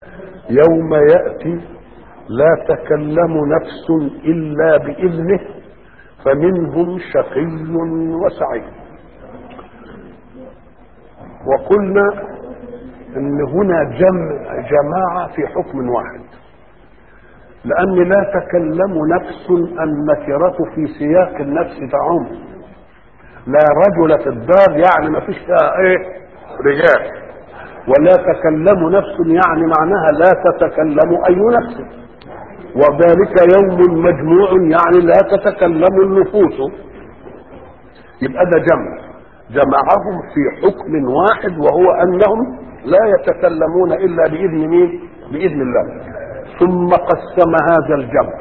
يوم يأتي لا تكلم نفس إلا بإذنه فمنهم شقي وسعيد وقلنا ان هنا جمع جماعة في حكم واحد لأن لا تكلم نفس النكرة في سياق النفس تعم لا رجل في الدار يعني ما فيش فيها ايه رجال ولا تكلم نفس يعني معناها لا تتكلم أي نفس وذلك يوم مجموع يعني لا تتكلم النفوس يبقى ده جمع جمعهم في حكم واحد وهو أنهم لا يتكلمون إلا بإذن مين بإذن الله ثم قسم هذا الجمع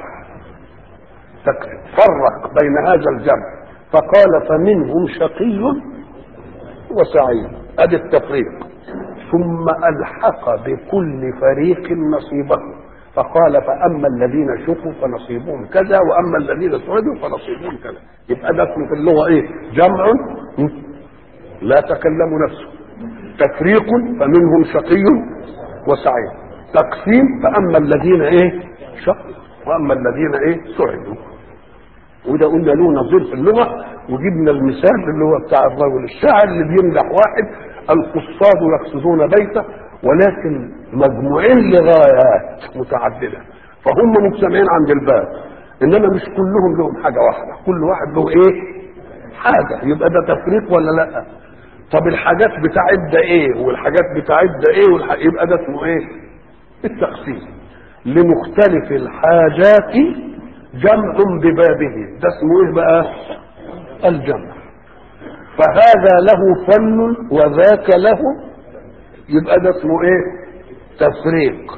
فرق بين هذا الجمع فقال فمنهم شقي وسعيد ادي التفريق ثم الحق بكل فريق نصيبه فقال فاما الذين شقوا فنصيبهم كذا واما الذين سعدوا فنصيبهم كذا يبقى ده في اللغه ايه جمع لا تكلم نفسه تفريق فمنهم شقي وسعيد تقسيم فاما الذين ايه شقوا واما الذين ايه سعدوا وده قلنا له نظير في اللغه وجبنا المثال اللي هو بتاع الرجل الشاعر اللي بيمدح واحد القصاد يقصدون بيته ولكن مجموعين لغايات متعدده فهم مجتمعين عند الباب انما مش كلهم لهم حاجه واحده كل واحد له ايه حاجه يبقى ده تفريق ولا لا طب الحاجات بتاعت ده ايه والحاجات بتاعت ده ايه والح... يبقى ده اسمه ايه التقسيم لمختلف الحاجات جمع ببابه ده اسمه ايه بقى الجمع فهذا له فن وذاك له يبقى ده اسمه ايه تفريق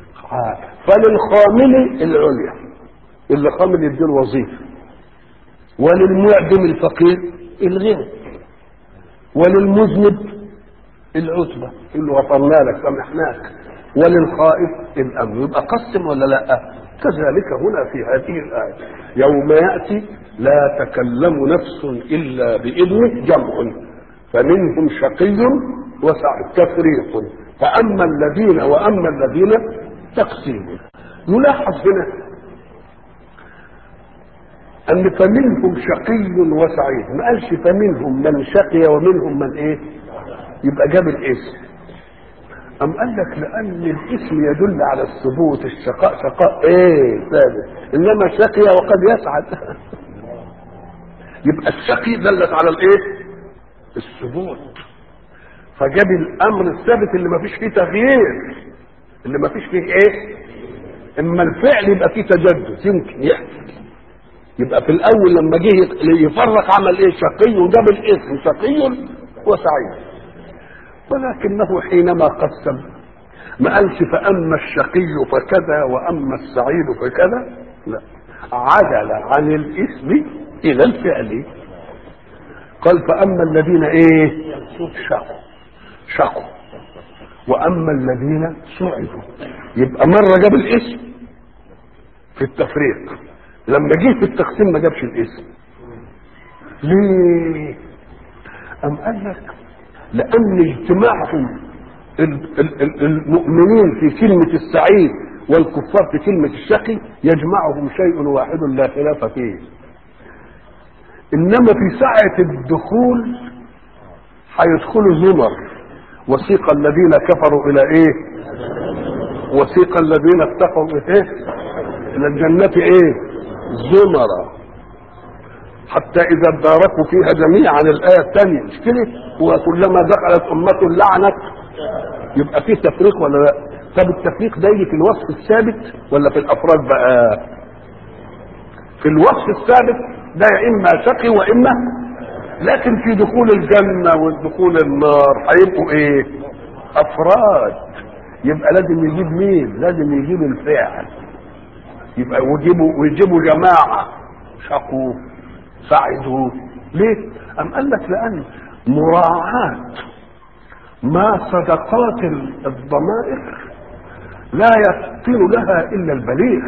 فللخامل العليا اللي خامل يديله وظيفه وللمعدم الفقير الغنى وللمذنب العتبة اللي وصلنا لك سمحناك وللخائف الامن يبقى قسم ولا لا كذلك هنا في هذه الآية يوم يأتي لا تكلم نفس إلا بإذنه جمع فمنهم شقي وسعيد تفريق فأما الذين وأما الذين تقسيم نلاحظ هنا أن فمنهم شقي وسعيد ما قالش فمنهم من شقي ومنهم من إيه يبقى جاب الاسم أم قال لك لأن الاسم يدل على الثبوت الشقاء شقاء إيه ثابت إنما شقي وقد يسعد يبقى الشقي دلت على الإيه؟ الثبوت فجاب الأمر الثابت اللي ما فيش فيه تغيير اللي ما فيش فيه إيه؟ إما الفعل يبقى فيه تجدد يمكن يحصل يبقى في الأول لما جه يفرق عمل إيه؟ شقي وجاب الاسم شقي وسعيد ولكنه حينما قسم ما قالش فأما الشقي فكذا وأما السعيد فكذا لا عدل عن الاسم إلى الفعل قال فأما الذين إيه شقوا شقوا وأما الذين سعدوا يبقى مرة جاب الاسم في التفريق لما جه في التقسيم ما جابش الاسم ليه أم قال لك لأن اجتماعهم المؤمنين في كلمة السعيد والكفار في كلمة الشقي يجمعهم شيء واحد لا خلاف فيه إنما في ساعة الدخول هيدخلوا زمر وسيق الذين كفروا إلى إيه؟ وسيق الذين اتقوا إيه؟ إلى الجنة إيه؟ زمرا حتى إذا اداركوا فيها جميعا الآية الثانية مش كده؟ وكلما دخلت أمة لعنت يبقى فيه تفريق ولا لا؟ طب التفريق ده يجي في الوصف الثابت ولا في الأفراد بقى؟ في الوصف الثابت ده يا إما شقي وإما لكن في دخول الجنة ودخول النار هيبقوا إيه؟ أفراد يبقى لازم يجيب مين؟ لازم يجيب الفعل يبقى ويجيبوا ويجيبوا جماعة شقوا ساعدوا ليه أم قال لك لأن مراعاة ما صدقات الضمائر لا يفطن لها إلا البليغ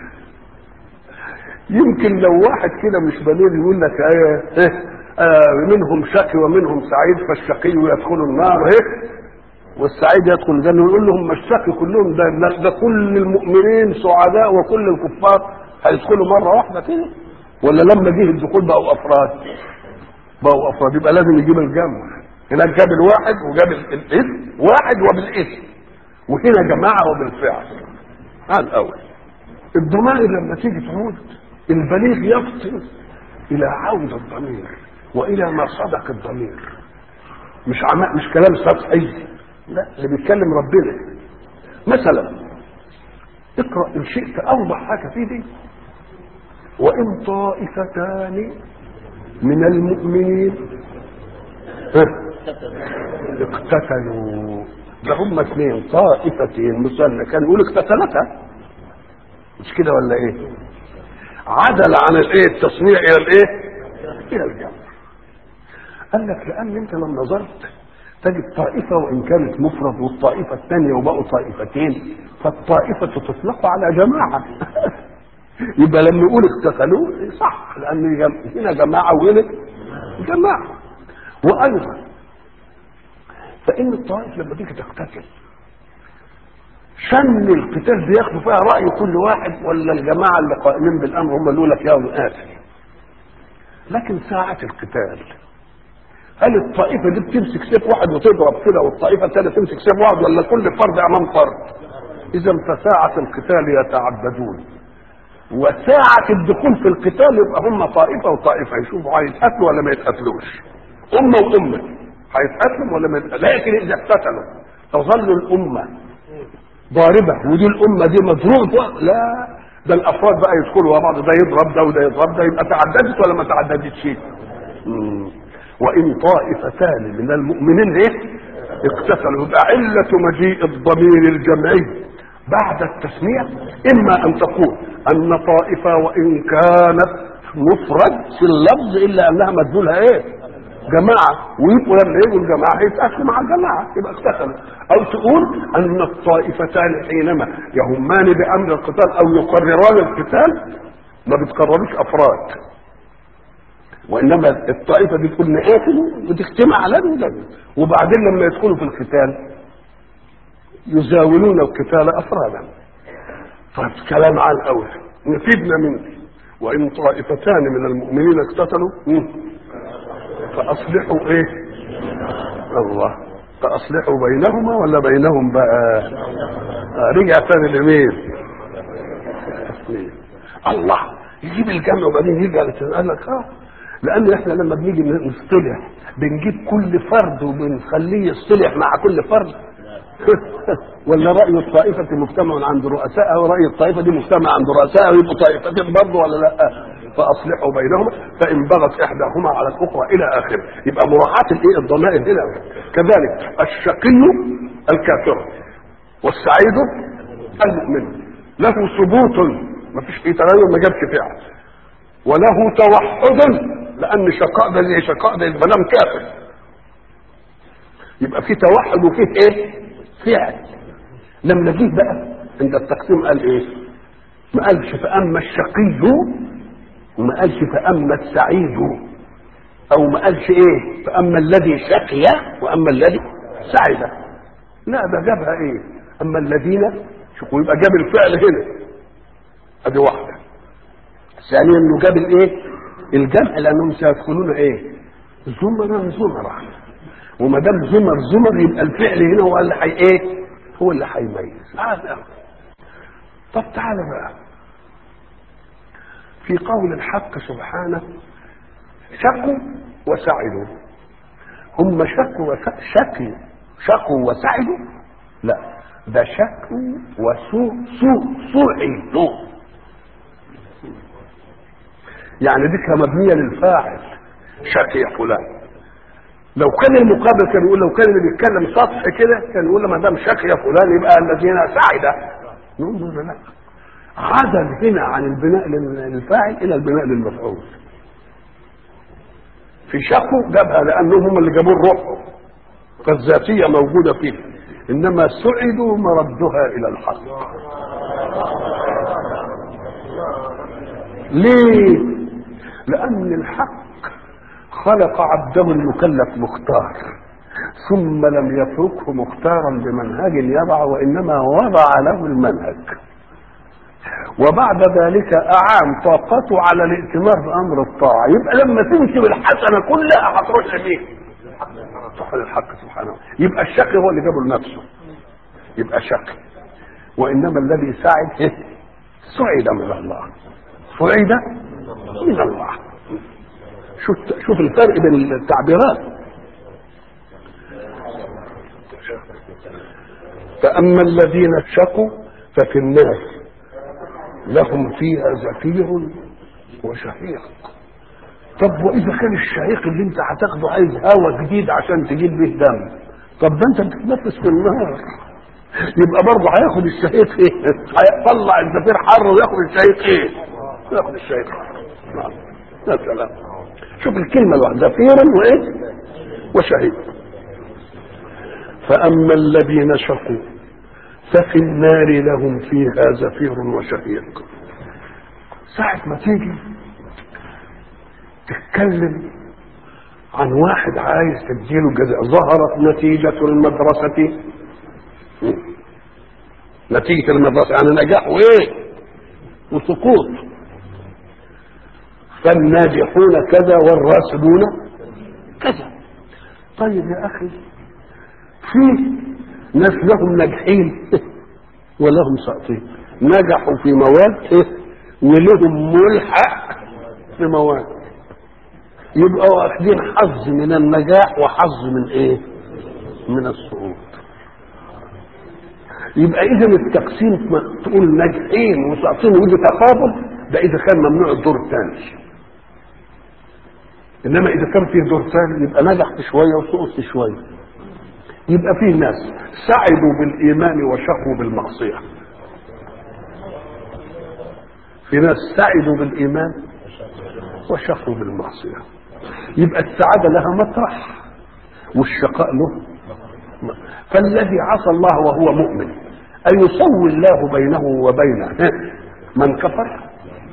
يمكن لو واحد كده مش بليغ يقول لك ايه, إيه آه منهم شقي ومنهم سعيد فالشقي يدخل النار ايه والسعيد يدخل الجنه ويقول لهم الشقي كلهم ده, ده, ده كل المؤمنين سعداء وكل الكفار هيدخلوا مره واحده كده ولا لما جه الدخول بقوا افراد بقوا افراد يبقى لازم يجيب الجمع هناك جاب الواحد وجاب الاسم واحد وبالاسم وهنا جماعه وبالفعل على الاول الضمائر لما تيجي تعود البليغ يفطن الى عوده الضمير والى ما صدق الضمير مش عم... مش كلام سطحي لا اللي بيتكلم ربنا مثلا اقرا ان شئت اوضح حاجه في دي وان طائفتان من المؤمنين ها، اقتتلوا ده هم اثنين طائفتين مثنى كان يقول اقتتلتا مش كده ولا ايه عدل عن الايه التصنيع الى الايه الى الجمع قال لك لان انت لو نظرت تجد طائفة وإن كانت مفرد والطائفة الثانية وبقوا طائفتين فالطائفة تطلق على جماعة يبقى لما يقول اقتتلوا صح لأن جم- هنا جماعة وهنا جماعة وأيضا فإن الطائف لما تيجي تقتتل شن القتال بياخدوا فيها رأي كل واحد ولا الجماعة اللي قائمين بالأمر هم اللي يقول لك يا قاتل لكن ساعة القتال هل الطائفة دي بتمسك سيف واحد وتضرب كده والطائفة الثانية تمسك سيف واحد ولا كل فرد أمام فرد؟ إذا فساعة القتال يتعبدون وساعة الدخول في القتال يبقى هم طائفة وطائفة يشوفوا هيتقتلوا ولا ما يتقتلوش أمة وأمة هيتقتلوا ولا ما يتقتلوا لكن إذا اقتتلوا تظل الأمة ضاربة ودي الأمة دي مضروبة لا ده الأفراد بقى يدخلوا مع بعض ده يضرب ده وده يضرب ده يبقى تعددت ولا ما تعددتش؟ مم. وإن طائفتان من المؤمنين إيه؟ اقتتلوا يبقى علة مجيء الضمير الجمعي بعد التسمية إما أن تقول أن طائفة وإن كانت مفرد في اللفظ إلا أنها مدلولها إيه؟ جماعة ويبقوا لما يجوا الجماعة هيتأكلوا مع الجماعة يبقى اقتتلوا أو تقول أن الطائفتان حينما يهمان بأمر القتال أو يقرران القتال ما بتقرروش أفراد وإنما الطائفة دي تقول نقاتل وتجتمع على ده وبعدين لما يدخلوا في القتال يزاولون القتال أفرادا طيب كلام على الأول نفيدنا منه وإن طائفتان من المؤمنين اقتتلوا مم. فأصلحوا إيه الله فأصلحوا بينهما ولا بينهم بقى آه رجع ثاني لمين الله يجيب الجمع وبعدين يرجع قال لك اه لان احنا لما بنيجي نصطلح بنجيب كل فرد وبنخليه يصطلح مع كل فرد ولا راي الطائفه مجتمع عند رؤسائها وراي الطائفه دي مجتمع عند رؤسائها ويبقوا طائفتين برضه ولا لا فاصلحوا بينهما فان بغت احداهما على الاخرى الى اخره يبقى مراعاه الايه الضمائر هنا كذلك الشقي الكافر والسعيد المؤمن له ثبوت ما فيش فيه تغير ما جابش فعل وله توحد لان شقاء ده زي شقاء ده يبقى دام كافر يبقى في توحد وفيه ايه فعل لما جه بقى عند التقسيم قال ايه ما قالش فاما الشقي وما قالش فاما السعيد او ما قالش ايه فاما الذي شقي واما الذي سعد لا ده جابها ايه اما الذين شوفوا يبقى جاب الفعل هنا ادي واحده ثانيا انه جاب الايه الجمع لانهم سيدخلون ايه زمرا زمرا وما دام زمر زمر يبقى الفعل هنا هو اللي حي ايه هو اللي هيميز هذا طب تعالى بقى في قول الحق سبحانه شقوا وسعدوا هم شقوا وس... شقوا شقوا وسعدوا لا ده شقوا وسوء سوء سعدوا يعني دي كانت مبنية للفاعل شقي فلان لو كان المقابل كان يقول لو كان اللي بيتكلم سطح كده كان يقول ما دام شقي فلان يبقى الذين سعد نقول له لا عدل هنا عن البناء للفاعل الى البناء للمفعول في شقوا جابها لانهم هم اللي جابوا الروح فالذاتيه موجوده فيه انما سعدوا مردها الى الحق ليه لان الحق خلق عبده المكلف مختار ثم لم يتركه مختارا بمنهج يضع وانما وضع له المنهج وبعد ذلك اعان طاقته على الائتمار بامر الطاعه يبقى لما تمشي بالحسنه كلها هتروح لمين؟ تروح للحق سبحانه يبقى الشقي هو اللي جابه لنفسه يبقى شقي وانما الذي سعد إيه؟ سعد من الله سعد من الله شوف شوف الفرق بين التعبيرات فأما الذين شقوا ففي النار لهم فيها زفير وشهيق طب وإذا كان الشهيق اللي أنت هتاخده عايز هوا جديد عشان تجيب به دم طب ده أنت بتتنفس في النار يبقى برضه هياخد الشهيق ايه؟ هيطلع الزفير حر وياخد الشهيق ايه؟ ياخد الشهيق حر نعم يا سلام شوف الكلمة الواحدة زفير وايه؟ وشهيق فأما الذين شقوا ففي النار لهم فيها زفير وشهيق ساعة ما تيجي تتكلم عن واحد عايز تديله جزاء ظهرت نتيجة المدرسة نتيجة المدرسة يعني نجاح وايه وسقوط فالناجحون كذا والراسبون كذا طيب يا اخي في ناس لهم ناجحين ولهم ساقطين نجحوا في مواد ولهم ملحق في مواد يبقوا واخدين حظ من النجاح وحظ من ايه من السقوط يبقى اذا التقسيم تقول ناجحين وساقطين ويجي تقابل ده اذا كان ممنوع الدور الثاني انما اذا كان فيه دور ثاني يبقى نجح في شويه وسقط في شويه يبقى فيه ناس سعدوا بالايمان وشقوا بالمعصيه في ناس سعدوا بالايمان وشقوا بالمعصيه يبقى السعاده لها مطرح والشقاء له فالذي عصى الله وهو مؤمن أن يسوي الله بينه وبين من كفر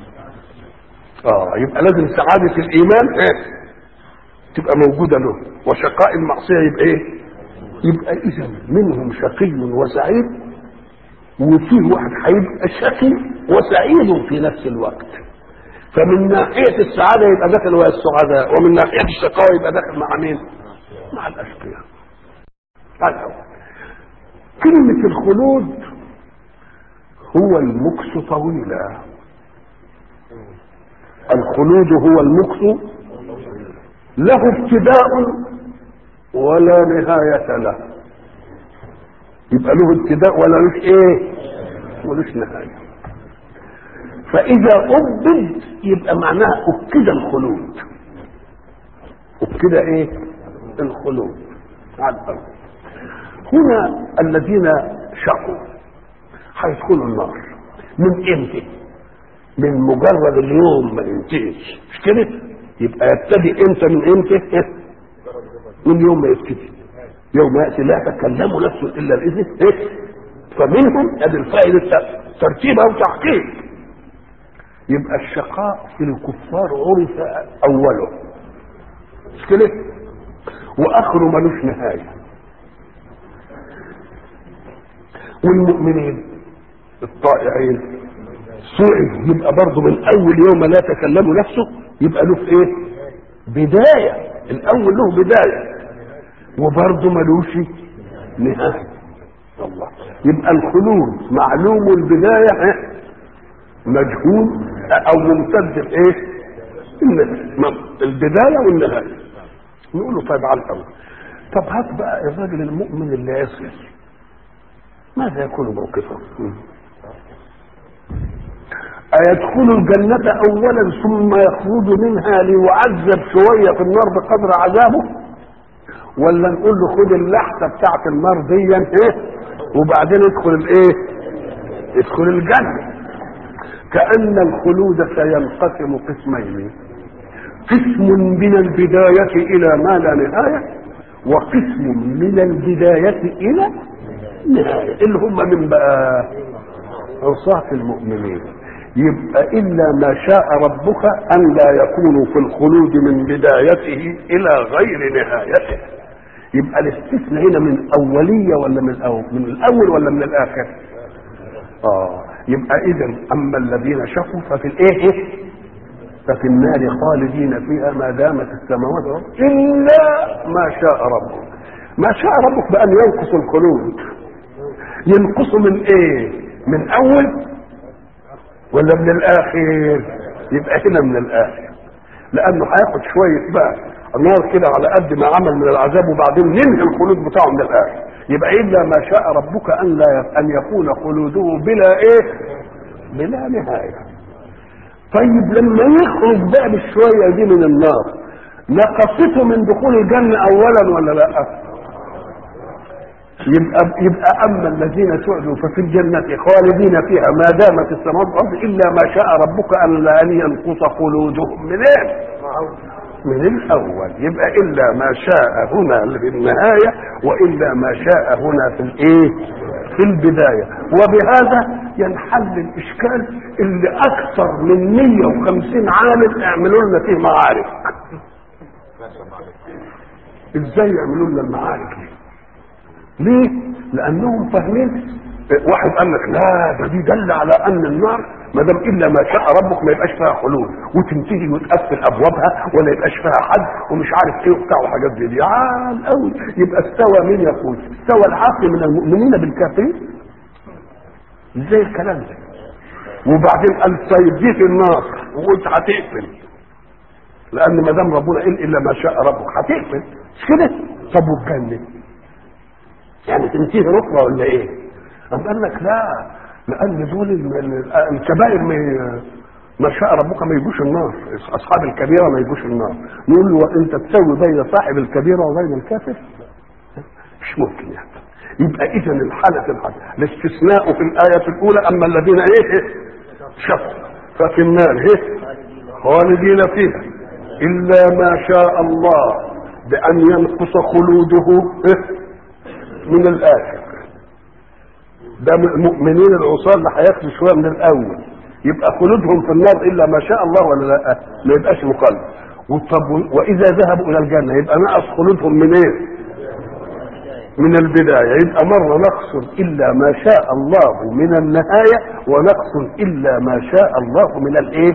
اه يبقى لازم سعادة الإيمان إيه؟ تبقى موجودة له وشقاء المعصية يبقى إيه؟ يبقى إذا منهم شقي وسعيد وفيه واحد هيبقى شقي وسعيد في نفس الوقت فمن ناحية السعادة يبقى داخل ويا السعداء ومن ناحية الشقاوة يبقى داخل مع مين؟ مع الأشقياء الأول كلمة الخلود هو المكس طويلا الخلود هو المكس له ابتداء ولا نهاية له يبقى له ابتداء ولا لوش ايه ولوش نهاية فإذا أبد يبقى معناها أبكد الخلود أبكد ايه الخلود على الأرض هنا الذين شقوا هيدخلوا النار من امتى من مجرد اليوم ما ينتهيش مش كده يبقى يبتدي امتى من امتى من يوم ما يبتدي يوم ياتي لا تكلم نفس الا باذنه إيه؟ فمنهم ادي الفائده ترتيب او تحقيق يبقى الشقاء في الكفار عرف اوله مش كده واخره ملوش نهايه والمؤمنين الطائعين سعد يبقى برضه من اول يوم لا تكلم نفسه يبقى له ايه بدايه الاول له بدايه وبرضه ملوش نهايه الله يبقى الخلود معلوم البدايه إيه؟ مجهول او ممتد الايه البدايه والنهايه نقول له طيب على الاول طب هات بقى الراجل المؤمن اللي يصل ماذا يكون موقفه أيدخل الجنة أولا ثم يخرج منها ليعذب شوية في النار بقدر عذابه ولا نقول له خد اللحظة بتاعت النار دي ايه وبعدين ادخل الايه ادخل الجنة كأن الخلود سينقسم قسمين قسم من البداية إلى ما لا نهاية وقسم من البداية إلى النهاية اللي هم من بقى عصاة المؤمنين يبقى إلا ما شاء ربك أن لا يكونوا في الخلود من بدايته إلى غير نهايته يبقى الاستثناء هنا من اوليه ولا من الاول من الاول ولا من الاخر اه يبقى اذا اما الذين شقوا ففي الايه إيه؟ ففي النار خالدين فيها ما دامت السماوات والارض الا ما شاء ربك ما شاء ربك بان ينقص الخلود ينقص من ايه من اول ولا من الاخر يبقى هنا من الاخر لانه هياخد شويه بقى نار كده على قد ما عمل من العذاب وبعدين ننهي الخلود بتاعه من الاخر يبقى الا ما شاء ربك ان لا ان يكون خلوده بلا ايه بلا نهايه طيب لما يخرج بقى بالشويه دي من النار نقصته من دخول الجنه اولا ولا لا يبقى يبقى اما الذين سعدوا ففي الجنه خالدين فيها ما دامت السماوات والارض الا ما شاء ربك ان لا ان ينقص خلودهم من ايه؟ من الاول يبقى الا ما شاء هنا في النهايه والا ما شاء هنا في الايه؟ في البدايه وبهذا ينحل الاشكال اللي اكثر من 150 عام اعملوا لنا فيه معارك ازاي يعملوا لنا المعارك دي؟ ليه؟ لانهم فاهمين واحد قال لك لا ده دي دل على ان النار ما دام الا ما شاء ربك ما يبقاش فيها خلود وتنتهي وتقفل ابوابها ولا يبقاش فيها حد ومش عارف ايه وبتاع وحاجات زي دي عال قوي يبقى استوى مين يقول؟ استوى العقل من المؤمنين بالكافرين؟ ازاي الكلام ده؟ وبعدين قال طيب دي في النار وقلت هتقفل لان ما دام ربنا قال الا ما شاء ربك هتقفل مش كده؟ طب والجنه؟ يعني تنتهي ركبه ولا ايه؟ قام قال لك لا لان دول الكبائر ما ما شاء ربك ما يجوش النار اصحاب الكبيره ما يجوش النار نقول له انت تسوي بين صاحب الكبيره وبين الكافر مش ممكن يعني يبقى اذا الحاله الحاله الاستثناء في الايه الاولى اما الذين ايه شقوا ففي النار ايه خالدين فيها الا ما شاء الله بان ينقص خلوده إيه؟ من الاخر ده من المؤمنين العصاة اللي هياخدوا شويه من الاول يبقى خلودهم في النار الا ما شاء الله ولا لا ما يبقاش مقلد وطب واذا ذهبوا الى الجنه يبقى نقص خلودهم من ايه من البداية يبقى مرة نقص إلا ما شاء الله من النهاية ونقص إلا ما شاء الله من الإيه؟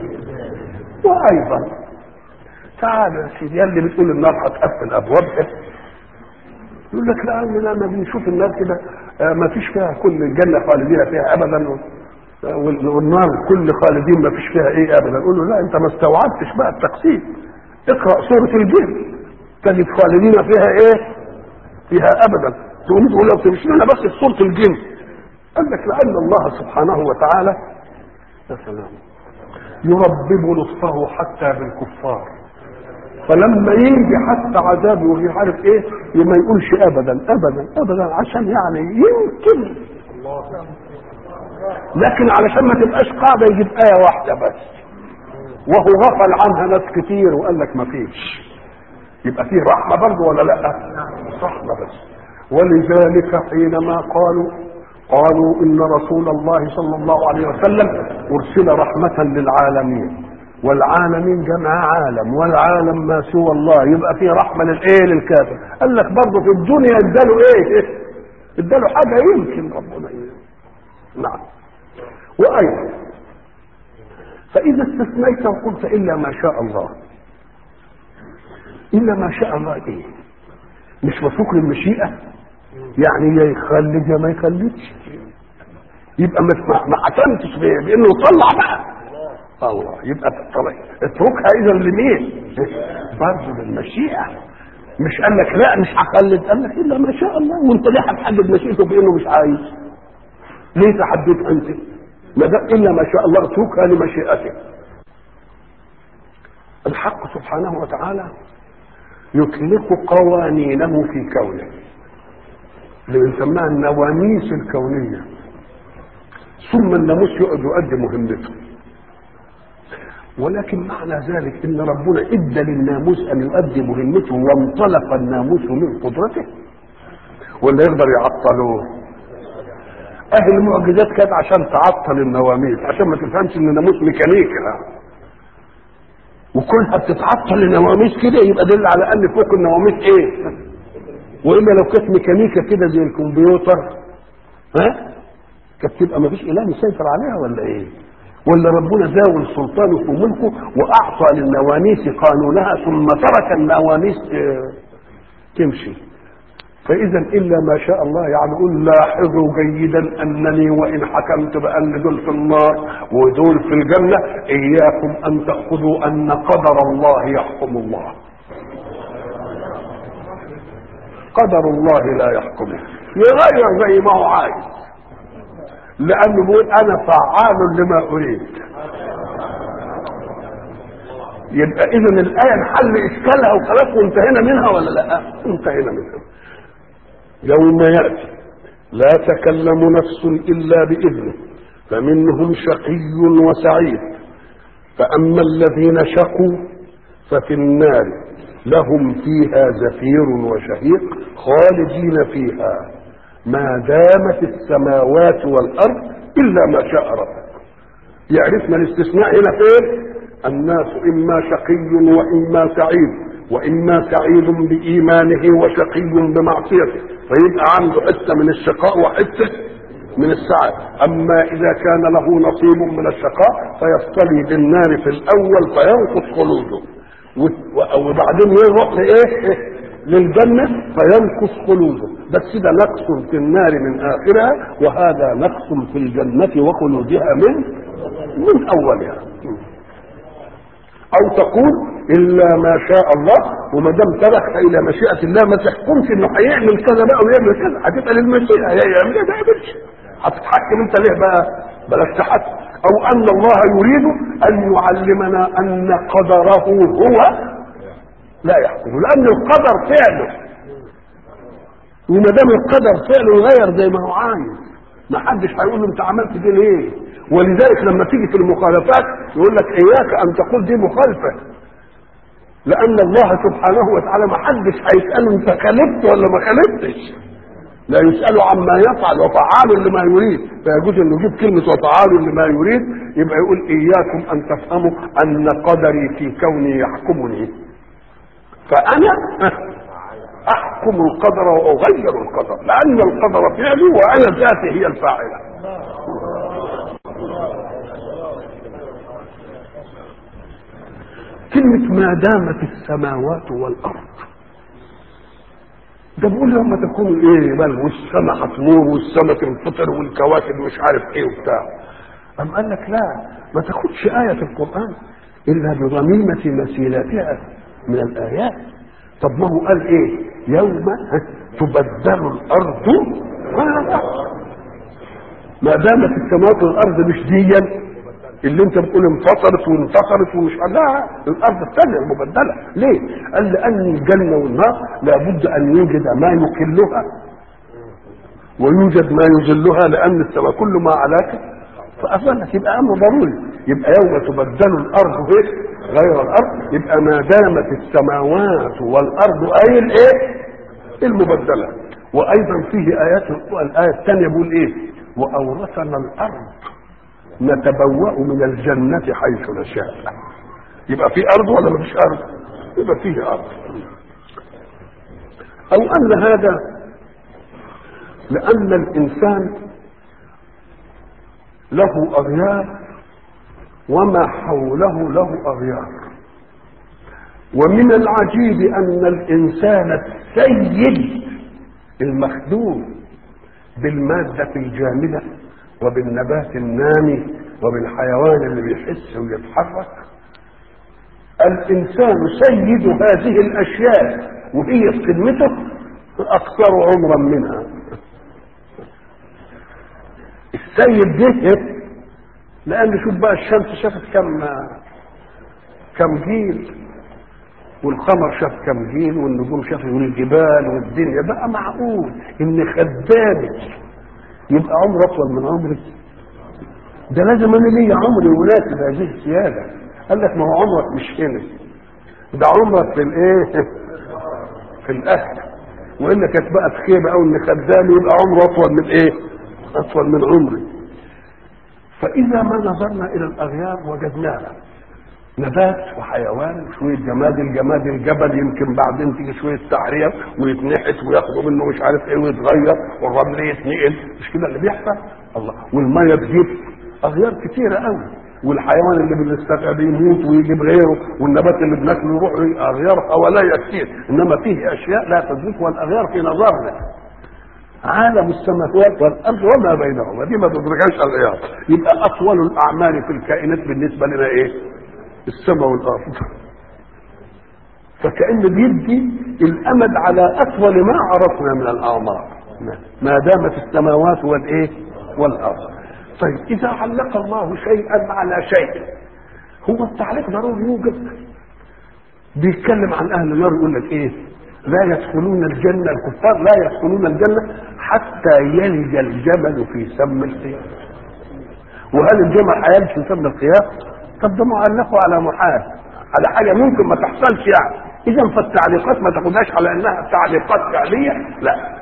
وأيضا تعال يا سيدي اللي بتقول النار هتقفل أبوابها يقول لك لا لما بنشوف النار كده ما فيش فيها كل الجنه خالدين فيها ابدا والنار كل خالدين ما فيش فيها ايه ابدا نقول له لا انت ما استوعبتش بقى التقسيم اقرا سوره الجن تجد خالدين فيها ايه فيها ابدا تقوم تقول لو تمشي لنا بس في سوره الجن قال لك لان الله سبحانه وتعالى يا سلام يربب لطفه حتى بالكفار فلما يجي حتى عذابه وهي عارف ايه ما يقولش ابدا ابدا ابدا عشان يعني يمكن لكن علشان ما تبقاش قاعده يجيب ايه واحده بس وهو غفل عنها ناس كتير وقال لك ما فيش يبقى فيه رحمه برضه ولا لا رحمه بس ولذلك حينما قالوا قالوا ان رسول الله صلى الله عليه وسلم ارسل رحمه للعالمين والعالمين جمع عالم والعالم ما سوى الله يبقى فيه رحمه للايه للكافر قال لك برضه في الدنيا اداله ايه اداله حاجه يمكن ربنا إيه؟ نعم وايضا فاذا استثنيت وقلت الا ما شاء الله الا ما شاء الله ايه مش مفروق للمشيئه يعني يا يخلي يا ما يخليش يبقى ما عتمتش بانه يطلع بقى الله يبقى اتركها اذا لمين برضه للمشيئه مش قال لك لا مش هقلد قال لك الا ما شاء الله وانت ليه هتحدد مشيئته بانه مش عايز ليه تحدد انت ما دام الا ما شاء الله اتركها لمشيئته الحق سبحانه وتعالى يطلق قوانينه في كونه اللي بنسميها النواميس الكونيه ثم الناموس يقعد يؤدي مهمته ولكن معنى ذلك ان ربنا ادى للناموس ان يؤدي مهمته وانطلق الناموس من قدرته ولا يقدر يعطلوه اهل المعجزات كانت عشان تعطل النواميس عشان ما تفهمش ان الناموس ميكانيكا وكلها بتتعطل النواميس كده يبقى دل على ان فوق النواميس ايه والا لو كانت ميكانيكا كده زي الكمبيوتر ها كانت تبقى ما فيش اله مسيطر عليها ولا ايه ولا ربنا زاول سلطانه في ملكه واعطى للنوانيس قانونها ثم ترك النوانيس ت- تمشي فاذا الا ما شاء الله يعني قل لاحظوا جيدا انني وان حكمت بان دول في النار ودول في الجنه اياكم ان تاخذوا ان قدر الله يحكم الله قدر الله لا يحكمه يغير زي ما هو عايز لانه بيقول انا فعال لما اريد يبقى اذا الايه انحل اشكالها وخلاص وانتهينا منها ولا لا انتهينا منها يوم ياتي لا تكلم نفس الا باذنه فمنهم شقي وسعيد فاما الذين شقوا ففي النار لهم فيها زفير وشهيق خالدين فيها ما دامت السماوات والارض الا ما شاء ربك يعرفنا الاستثناء هنا فين الناس اما شقي واما سعيد واما سعيد بايمانه وشقي بمعصيته فيبقى عنده حته من الشقاء وحته من السعاده اما اذا كان له نصيب من الشقاء فيصطلي بالنار في الاول فينقص خلوده و- وبعدين يروح لايه للجنه فينقص خلوده بس ده نقص في النار من اخرها وهذا نقص في الجنه وخلودها من من اولها او تقول الا ما شاء الله وما دام ترك الى مشيئه الله ما تحكمش انه هيعمل كذا بقى ويعمل كذا هتبقى للمشيئه هيعمل ايه ما يعملش هتتحكم انت ليه بقى بلاش تحكم او ان الله يريد ان يعلمنا ان قدره هو لا يحكم لان القدر فعله وما دام القدر فعله يغير زي ما هو عايز ما حدش هيقول له انت عملت دي ليه ولذلك لما تيجي في المخالفات يقول لك اياك ان تقول دي مخالفه لان الله سبحانه وتعالى ما حدش هيساله انت خالفت ولا ما خالفتش لا يسأل عما يفعل وفعال لما يريد فيجوز انه يجيب كلمة وفعال لما يريد يبقى يقول اياكم ان تفهموا ان قدري في كوني يحكمني فانا احكم القدر واغير القدر لان القدر فعلي وانا ذاتي هي الفاعله كلمة ما دامت السماوات والأرض ده بيقول لما تكون ايه بل والسماء هتنور والسماء تنفطر والكواكب مش عارف ايه وبتاع أم قال لك لا ما تاخدش آية في القرآن إلا بضميمة مسيلاتها من الآيات طب ما هو قال ايه يوم تبدل الأرض غير الأرض ما دامت السماوات والأرض مش ديا اللي انت بتقول انفصلت وانتصرت ومش لا الارض الثانيه المبدله ليه؟ قال لان الجنه والنار لابد ان يوجد ما يكلها ويوجد ما يذلها لان السماء كل ما علاك فافلت يبقى امر ضروري يبقى يوم تبدل الارض ايه؟ غير الارض يبقى ما دامت السماوات والارض اي الايه؟ المبدله وايضا فيه ايات الايه الثانيه بيقول ايه؟ واورثنا الارض نتبوأ من الجنة حيث نشاء يبقى في أرض ولا ما فيش أرض يبقى فيه أرض أو أن هذا لأن الإنسان له أغيار وما حوله له أغيار ومن العجيب أن الإنسان السيد المخدوم بالمادة الجامدة وبالنبات النامي وبالحيوان اللي بيحس ويتحرك الانسان سيد هذه الاشياء وهي في خدمته اكثر عمرا منها السيد ده لان شوف بقى الشمس شافت كم كم جيل والقمر شاف كم جيل والنجوم شافت والجبال والدنيا بقى معقول ان خدامك يبقى عمر اطول من عمري ده لازم انا ليا عمري يناسب هذه السياده قال لك ما هو عمرك مش هنا ده عمرك في الايه في الاهل والا كانت بقى خيبه او ان خدام يبقى عمره اطول من ايه اطول من عمري فاذا ما نظرنا الى الاغيار وجدناها نبات وحيوان شويه جماد الجماد الجبل يمكن بعدين تيجي شويه تعريه ويتنحت وياخدوا منه مش عارف ايه ويتغير والرمل يتنقل مش كده اللي بيحصل الله والميه تجيب اغيار كتيره قوي والحيوان اللي بنستفاد يموت ويجيب غيره والنبات اللي بناكله يروح اغيار حواليا كتير انما فيه اشياء لا تدرك والاغيار في نظرنا عالم السماوات والارض وما بينهما دي ما تدركهاش الاغيار يبقى اطول الاعمال في الكائنات بالنسبه لنا ايه؟ السماء والارض فكأن بيدي الامد على اطول ما عرفنا من الاعمار ما دامت السماوات والايه؟ والارض طيب اذا علق الله شيئا على شيء هو التعليق ضروري يوجد بيتكلم عن اهل النار يقول لك ايه لا يدخلون الجنه الكفار لا يدخلون الجنه حتى يلج الجمل في سم الخياط وهل الجمل هيلج في سم الخياط طب ده معلقه على محال على حاجه ممكن ما تحصلش يعني اذا فالتعليقات ما تاخدهاش على انها تعليقات فعليه لا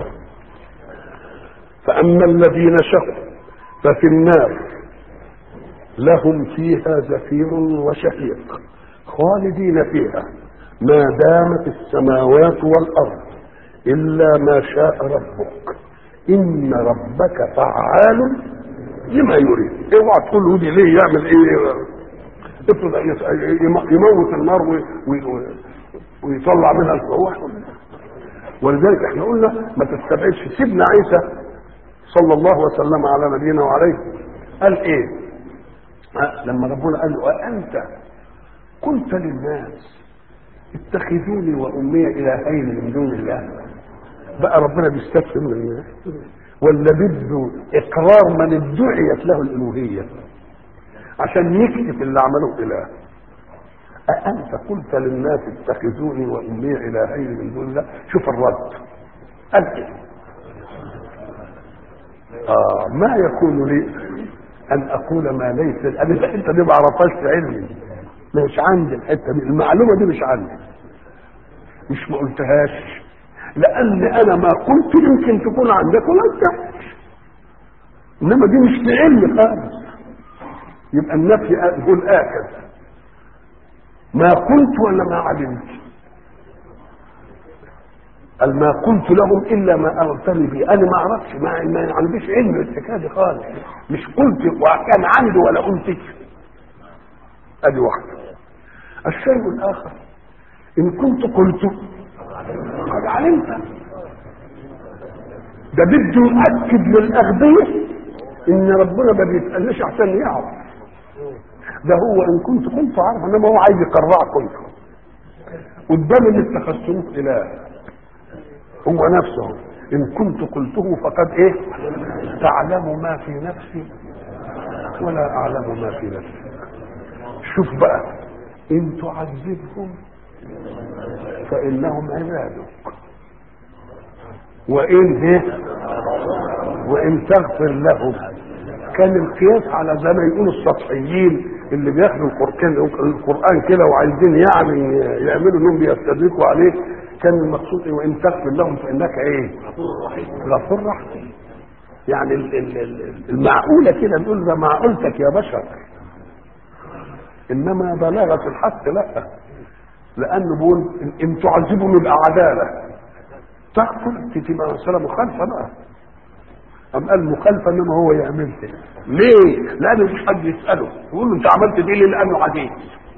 فاما الذين شقوا ففي النار لهم فيها زفير وشهيق خالدين فيها ما دامت السماوات والارض الا ما شاء ربك ان ربك فعال لما يريد اوعى تقول له دي ليه يعمل ايه افرض يموت النار ويطلع منها الفواح ولذلك احنا قلنا ما تستبعدش سيدنا عيسى صلى الله وسلم على نبينا وعليه قال ايه أه لما ربنا قال له أأنت قلت للناس اتخذوني وأمي إلهين من دون الله بقى ربنا بيستفهم من الناس ولا بده إقرار من ادعيت له الألوهية عشان يكتب اللي عملوه إله أأنت قلت للناس اتخذوني وأمي إلهين من دون الله شوف الرد قال إيه آه ما يكون لي ان اقول ما ليس انا انت دي ما عرفهاش في علمي مش عندي الحته دي المعلومه دي مش عندي مش ما قلتهاش لان انا ما قلت يمكن تكون عندك ولا انت انما دي مش في علمي خالص يبقى النفي هو الاكد ما قلت ولا ما علمت قال ما قلت لهم الا ما امرتني به انا ما اعرفش ما, ما عنديش علم بالحكايه دي خالص مش قلت وكان عندي ولا قلت ادي واحده الشيء الاخر ان كنت قلت قد علمت ده بده يؤكد للاغبياء ان ربنا ما بيسالنيش عشان يعرف ده هو ان كنت قلت عارف انما هو عايز يقرعكم قدام اللي اتخذتموه اله هو نفسه ان كنت قلته فقد ايه تعلم ما في نفسي ولا اعلم ما في نفسي شوف بقى ان تعذبهم فانهم عبادك وان ايه وان تغفر لهم كان القياس على زي ما يقولوا السطحيين اللي بياخدوا القرآن القرآن كده وعايزين يعني يعملوا انهم بيستدركوا عليه كان المقصود ايه وان تغفر لهم فانك ايه غفور رحيم يعني ال- ال- ال- المعقولة كده نقول ده معقولتك يا بشر انما بلاغة الحق لا لانه بيقول ان تعذبهم يبقى عدالة تغفر تبقى مسألة مخالفة بقى أم قال مخالفة انما هو يعملها ليه؟ لأنه مش حد يسأله يقول له أنت عملت دي ليه؟ لأنه عديد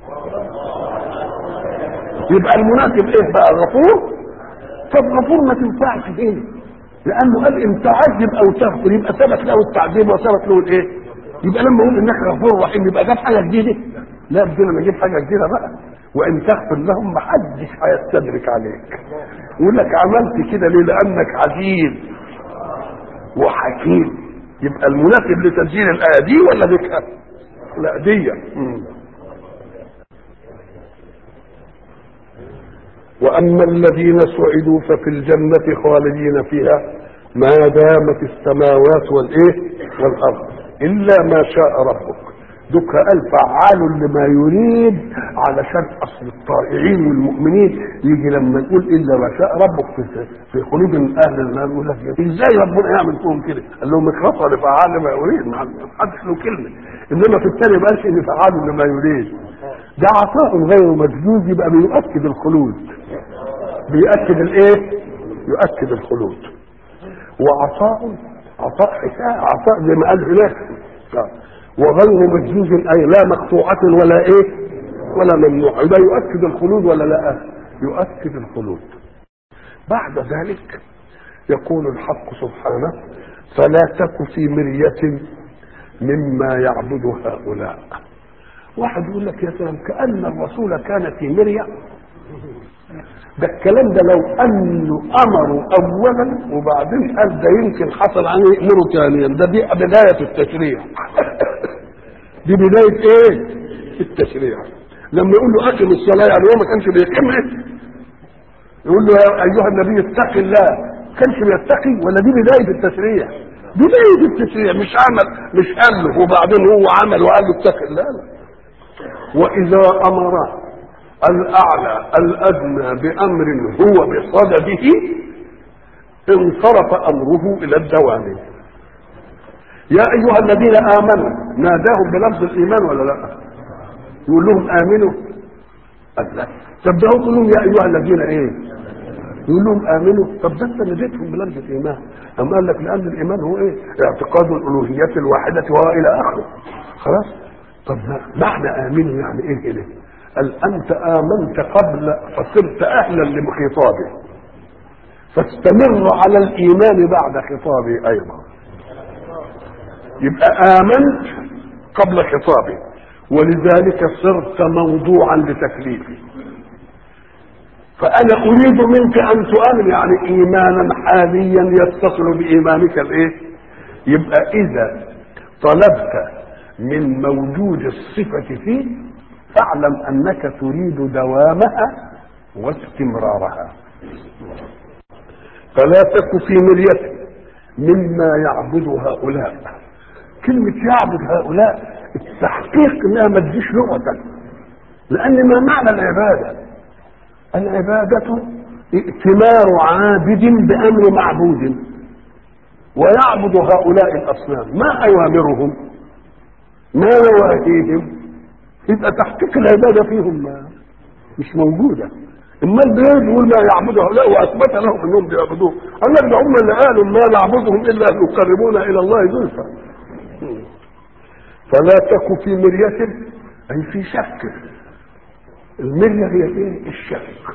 يبقى المناسب ايه بقى غفور طب غفور ما تنفعش هنا لانه قال ان تعذب او تغفر يبقى ثبت له التعذيب وثبت له الايه يبقى لما يقول انك غفور رحيم يبقى جاب حاجه جديده لا بدنا نجيب حاجه جديده بقى وان تغفر لهم محدش هيستدرك عليك يقول لك عملت كده ليه لانك عزيز وحكيم يبقى المناسب لتسجيل الايه دي ولا ذكر لا دي مم. واما الذين سعدوا ففي الجنه خالدين فيها ما دامت السماوات والايه والارض الا ما شاء ربك دك قال فعال لما يريد علشان اصل الطائعين والمؤمنين يجي لما يقول الا ما شاء ربك في, في قلوب اهل النار يقول لك ازاي ربنا يعمل فيهم كده؟ قال لهم اخلصوا لفعال لما يريد ما حدش له كلمه انما في الثاني ما قالش ان فعال لما يريد ده عطاء غير مجدود يبقى بيؤكد الخلود بيؤكد الايه يؤكد الخلود وعطاء عطاء حساب عطاء زي ما قال هناك وغير مجزوز اي لا مقطوعة ولا ايه ولا ممنوع يبقى يؤكد الخلود ولا لا يؤكد الخلود بعد ذلك يقول الحق سبحانه فلا تك في مرية مما يعبد هؤلاء واحد يقول لك يا سلام كأن الرسول كان في مرية ده الكلام ده لو انه امروا اولا وبعدين قال ده يمكن حصل عنه يامروا ثانيا ده دي بدايه التشريع دي بدايه ايه التشريع لما يقول له اقم الصلاه يعني هو ما كانش بيقيمها يقول له يا ايها النبي اتق الله كانش بيتقي ولا دي بدايه التشريع بدايه التشريع مش عمل مش قال له وبعدين هو عمل وقال له اتق الله لا واذا امر الاعلى الادنى بامر هو بصدده انصرف امره الى الدوام يا ايها الذين امنوا ناداهم بلفظ الايمان ولا لا يقول لهم امنوا قال لا طب ده هو يقول لهم يا ايها الذين ايه يقول لهم امنوا طب ده انت ناديتهم بلفظ الايمان اما قال لك لان الايمان هو ايه اعتقاد الالوهيه الواحده والى اخره خلاص طب معنى امنوا يعني ايه كده قال انت امنت قبل فصرت اهلا لخطابه فاستمر على الايمان بعد خطابه ايضا يبقى امنت قبل خطابه ولذلك صرت موضوعا لتكليفه فانا اريد منك ان تؤمن يعني ايمانا حاليا يتصل بايمانك الايه يبقى اذا طلبت من موجود الصفه فيه فاعلم انك تريد دوامها واستمرارها فلا تك في مرية مما يعبد هؤلاء كلمة يعبد هؤلاء التحقيق انها ما تجيش لغة لان ما معنى العبادة العبادة ائتمار عابد بامر معبود ويعبد هؤلاء الاصنام ما اوامرهم ما نواهيهم يبقى تحقيق العبادة فيهم ما مش موجودة اما البيت يقول لا يعبده لا واثبت لهم انهم بيعبدوه قال لك ده هم اللي قالوا ما نعبدهم الا ليقربونا الى الله زلفى فلا تك في مرية اي في شك المرية هي ايه الشك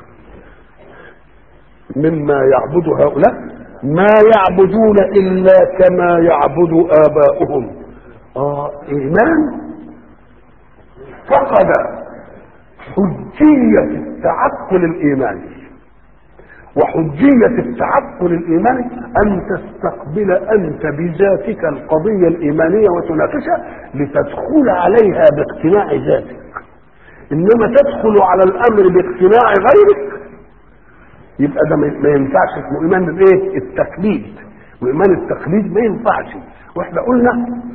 مما يعبد هؤلاء ما يعبدون الا كما يعبد اباؤهم اه ايمان فقد حجية التعقل الإيماني وحجية التعقل الإيماني أن تستقبل أنت بذاتك القضية الإيمانية وتناقشها لتدخل عليها باقتناع ذاتك إنما تدخل على الأمر باقتناع غيرك يبقى ده ما ينفعش اسمه إيمان الإيه؟ التقليد وإيمان التقليد ما ينفعش وإحنا قلنا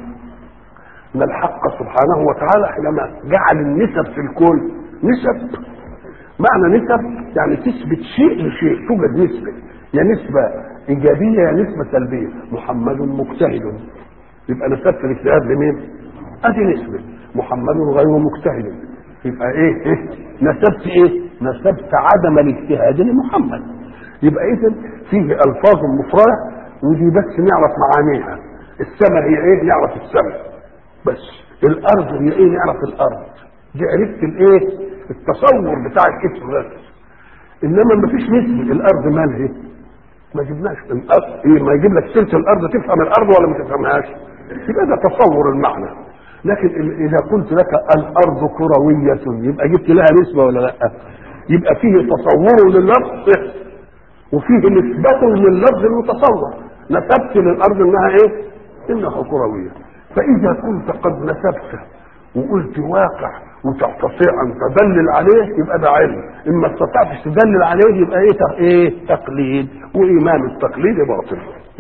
ان الحق سبحانه وتعالى حينما جعل النسب في الكون نسب معنى نسب يعني تثبت شيء لشيء توجد نسبة يا نسبة إيجابية يا نسبة سلبية محمد مجتهد يبقى نسبت الاجتهاد لمين؟ أدي نسبة محمد غير مجتهد يبقى إيه؟ إيه؟ نسبت إيه؟ نسبت عدم الاجتهاد لمحمد يبقى إذا فيه ألفاظ مفردة ودي بس نعرف معانيها السماء هي إيه؟ نعرف السماء بس الارض هي ايه نعرف الارض دي عرفت الايه التصور بتاع الاسم بس انما ما فيش نسبه الارض مالها ما جبناش الارض إيه ما يجيب لك سيره الارض تفهم الارض ولا ما تفهمهاش يبقى ده تصور المعنى لكن اذا قلت لك الارض كرويه يبقى جبت لها نسبه ولا لا يبقى فيه تصور لللفظ وفيه نسبة لللفظ المتصور نسبت للارض انها ايه انها كرويه فإذا كنت قد نسبت وقلت واقع وتستطيع أن تدلل عليه يبقى ده علم إن ما استطعتش تدلل عليه يبقى إيه إيه تقليد وإيمان التقليد باطل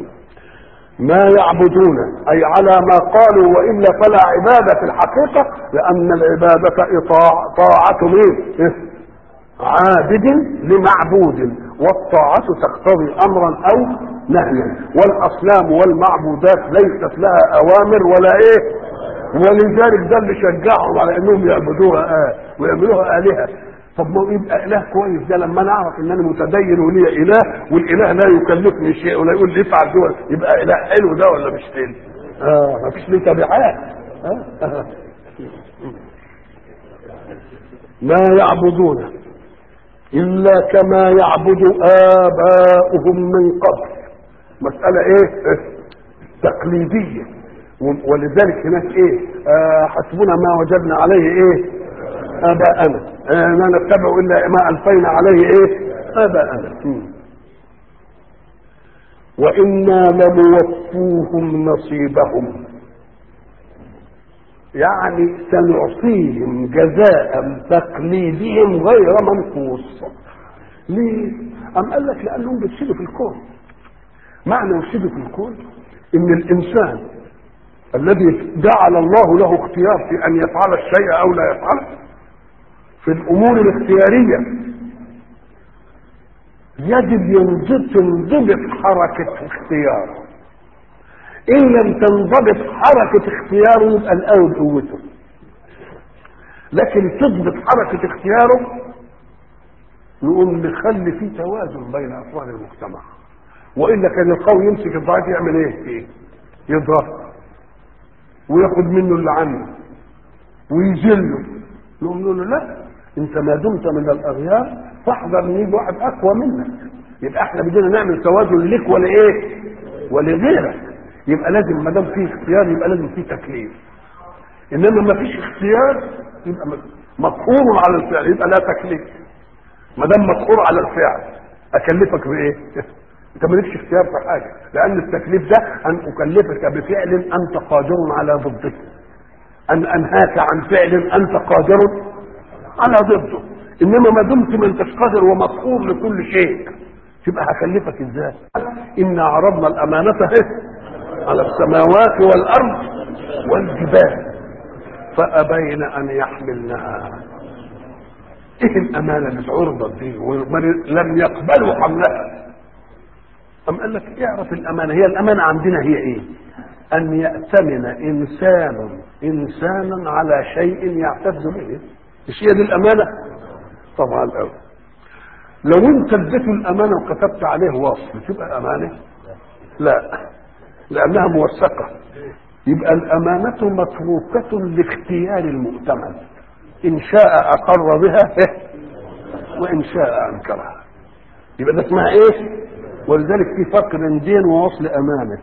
ما يعبدون أي على ما قالوا وإلا فلا عبادة في الحقيقة لأن العبادة إطاع طاعة مين؟ إيه؟ عابد لمعبود والطاعة تقتضي أمرا أو نهيا والاصنام والمعبودات ليست لها اوامر ولا ايه ولذلك ده اللي شجعهم على انهم يعبدوها آه ويعملوها الهه طب ما هو يبقى اله كويس ده لما نعرف ان انا متدين ولي اله والاله لا يكلفني شيء ولا يقول لي افعل دول يبقى اله حلو ده ولا مش حلو؟ اه ما فيش ليه تبعات آه. آه. ما يعبدون الا كما يعبد اباؤهم من قبل مساله ايه؟ تقليديه ولذلك هناك ايه؟ آه حسبنا ما وجدنا عليه ايه؟ اباءنا آه ما نتبع الا ما الفينا عليه ايه؟ اباءنا م. وانا لنوفوهم نصيبهم يعني سنعطيهم جزاء تقليدهم غير منقوص ليه؟ أم قال لك لأنهم بيفسدوا في الكون معنى يفسدوا في الكون إن الإنسان الذي جعل الله له اختيار في أن يفعل الشيء أو لا يفعله في الأمور الاختيارية يجب ينضبط تنضبط حركة اختياره إن لم تنضبط حركة اختياره يبقى القوي بقوته لكن تضبط حركة اختياره نقوم نخلي فيه توازن بين أفراد المجتمع وإلا كان القوي يمسك الضعيف يعمل إيه؟ إيه؟ يضرب وياخد منه اللي عنه ويذله نقوم نقول له لا انت ما دمت من الاغيار فاحذر ان يجي واحد اقوى منك يبقى احنا بدنا نعمل توازن لك ولا ايه ولغيرك يبقى لازم ما دام فيه اختيار يبقى لازم فيه تكليف انما ما فيش اختيار يبقى مقهور على الفعل يبقى لا تكليف ما دام مقهور على الفعل اكلفك بايه انت مالكش اختيار في حاجه لان التكليف ده ان اكلفك بفعل انت قادر على ضده ان انهاك عن فعل انت قادر على ضده انما ما دمت ما انتش قادر ومقهور لكل شيء تبقى هكلفك ازاي انا عرضنا الامانه على السماوات والارض والجبال فابين ان يحملنها ايه الامانه اللي اتعرضت دي ولم يقبلوا حملها أم قال لك اعرف الأمانة هي الأمانة عندنا هي إيه أن يأتمن إنسان إنسانا على شيء يعتز به مش هي دي الأمانة طبعا الأول لو أنت اديته الأمانة وكتبت عليه وصف تبقى أمانة لا لأنها موثقة يبقى الأمانة متروكة لاختيار المؤتمن إن شاء أقر بها وإن شاء أنكرها يبقى ده اسمها إيه؟ ولذلك في فرق بين دين ووصل امانه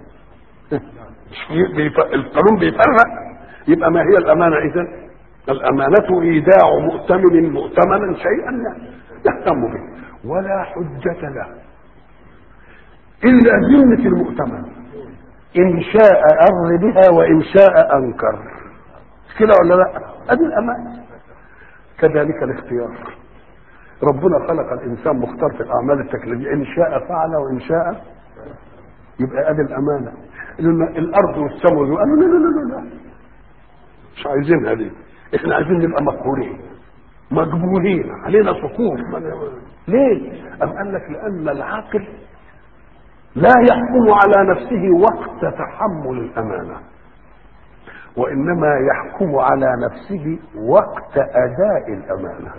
القانون بيفرق يبقى ما هي الامانه اذا الامانه ايداع مؤتمن مؤتمنا شيئا يهتم به ولا حجه له الا ذمه المؤتمن ان شاء ار بها وان شاء انكر كده ولا لا ادي الامانه كذلك الاختيار ربنا خلق الانسان مختار في الاعمال التكليفيه ان شاء فعل وان شاء يبقى ادي الامانه الارض والسماء قالوا لا لا لا لا مش عايزينها دي احنا عايزين نبقى مقهورين مجبورين علينا سقوط ليه؟ أم قال لك لأن العاقل لا يحكم على نفسه وقت تحمل الأمانة وإنما يحكم على نفسه وقت أداء الأمانة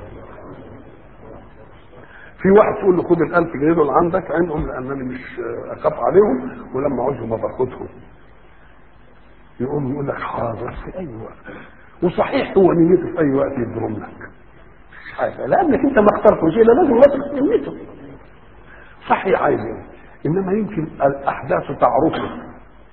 في واحد تقول له خد ال 1000 جنيه دول عندك عندهم لانني مش اخاف عليهم ولما عاوزهم باخدهم يقوم يقول لك حاضر في اي وقت وصحيح هو نيته في اي وقت يدرم لك مش حاجه لانك انت ما اخترتش الا لازم واثق في نيته صحيح عايز انما يمكن الاحداث تعرفه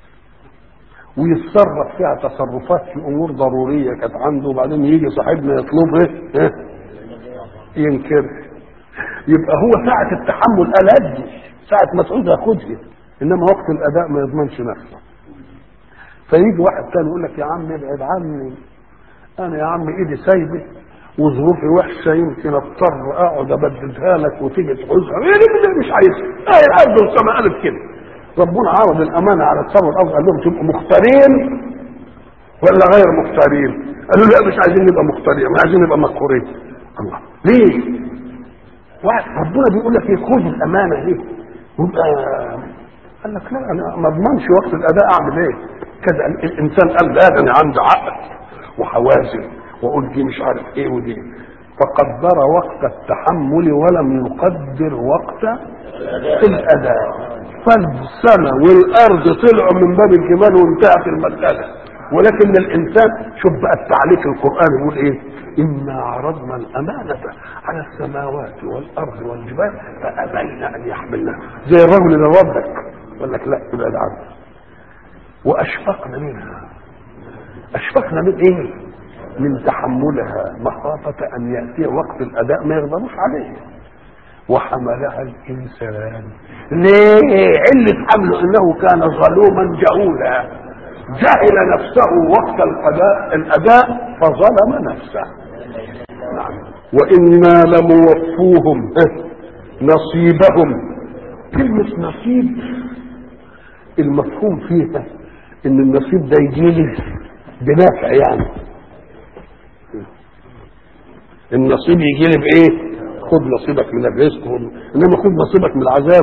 ويتصرف فيها تصرفات في امور ضروريه كانت عنده وبعدين يجي صاحبنا يطلب ايه ينكر يبقى هو ساعة التحمل قال أدي ساعة ما تعوز أخدها إنما وقت الأداء ما يضمنش نفسه فيجي واحد تاني يقول لك يا عم ابعد عني أنا يا عم إيدي سايبة وظروفي وحشة يمكن أضطر أقعد أبددها لك وتيجي تعوزها مش عايز آه الأرض والسماء قالت كده ربنا عرض الأمانة على السماء والأرض قال لهم تبقوا مختارين ولا غير مختارين قالوا لا مش عايزين نبقى مختارين عايزين نبقى مقهورين الله ليه واحد ربنا بيقول لك ايه خذ الامانه دي ويبقى قال لك لا انا ما اضمنش وقت الاداء اعمل ايه كذا الانسان قال لا ده انا عندي عقل وحوازن واقول دي مش عارف ايه ودي فقدر وقت التحمل ولم يقدر وقت الاداء فالسماء والارض طلعوا من باب الجمال وانتهت المساله ولكن الانسان شوف بقى التعليق القراني يقول ايه انا عرضنا الامانه على السماوات والارض والجبال فابين ان يحملنها زي الرجل اللي ردك يقول لك لا ابعد عنه واشفقنا منها اشفقنا من ايه من تحملها مخافه ان ياتي وقت الاداء ما يقدروش عليه وحملها الانسان ليه علة حمله انه كان ظلوما جهولا جهل نفسه وقت الاداء الاداء فظلم نفسه نعم وانا لموفوهم نصيبهم كلمة نصيب المفهوم فيها ان النصيب ده يجيلي بنفع يعني النصيب يجيلي بايه خد نصيبك من الرزق انما خد نصيبك من العذاب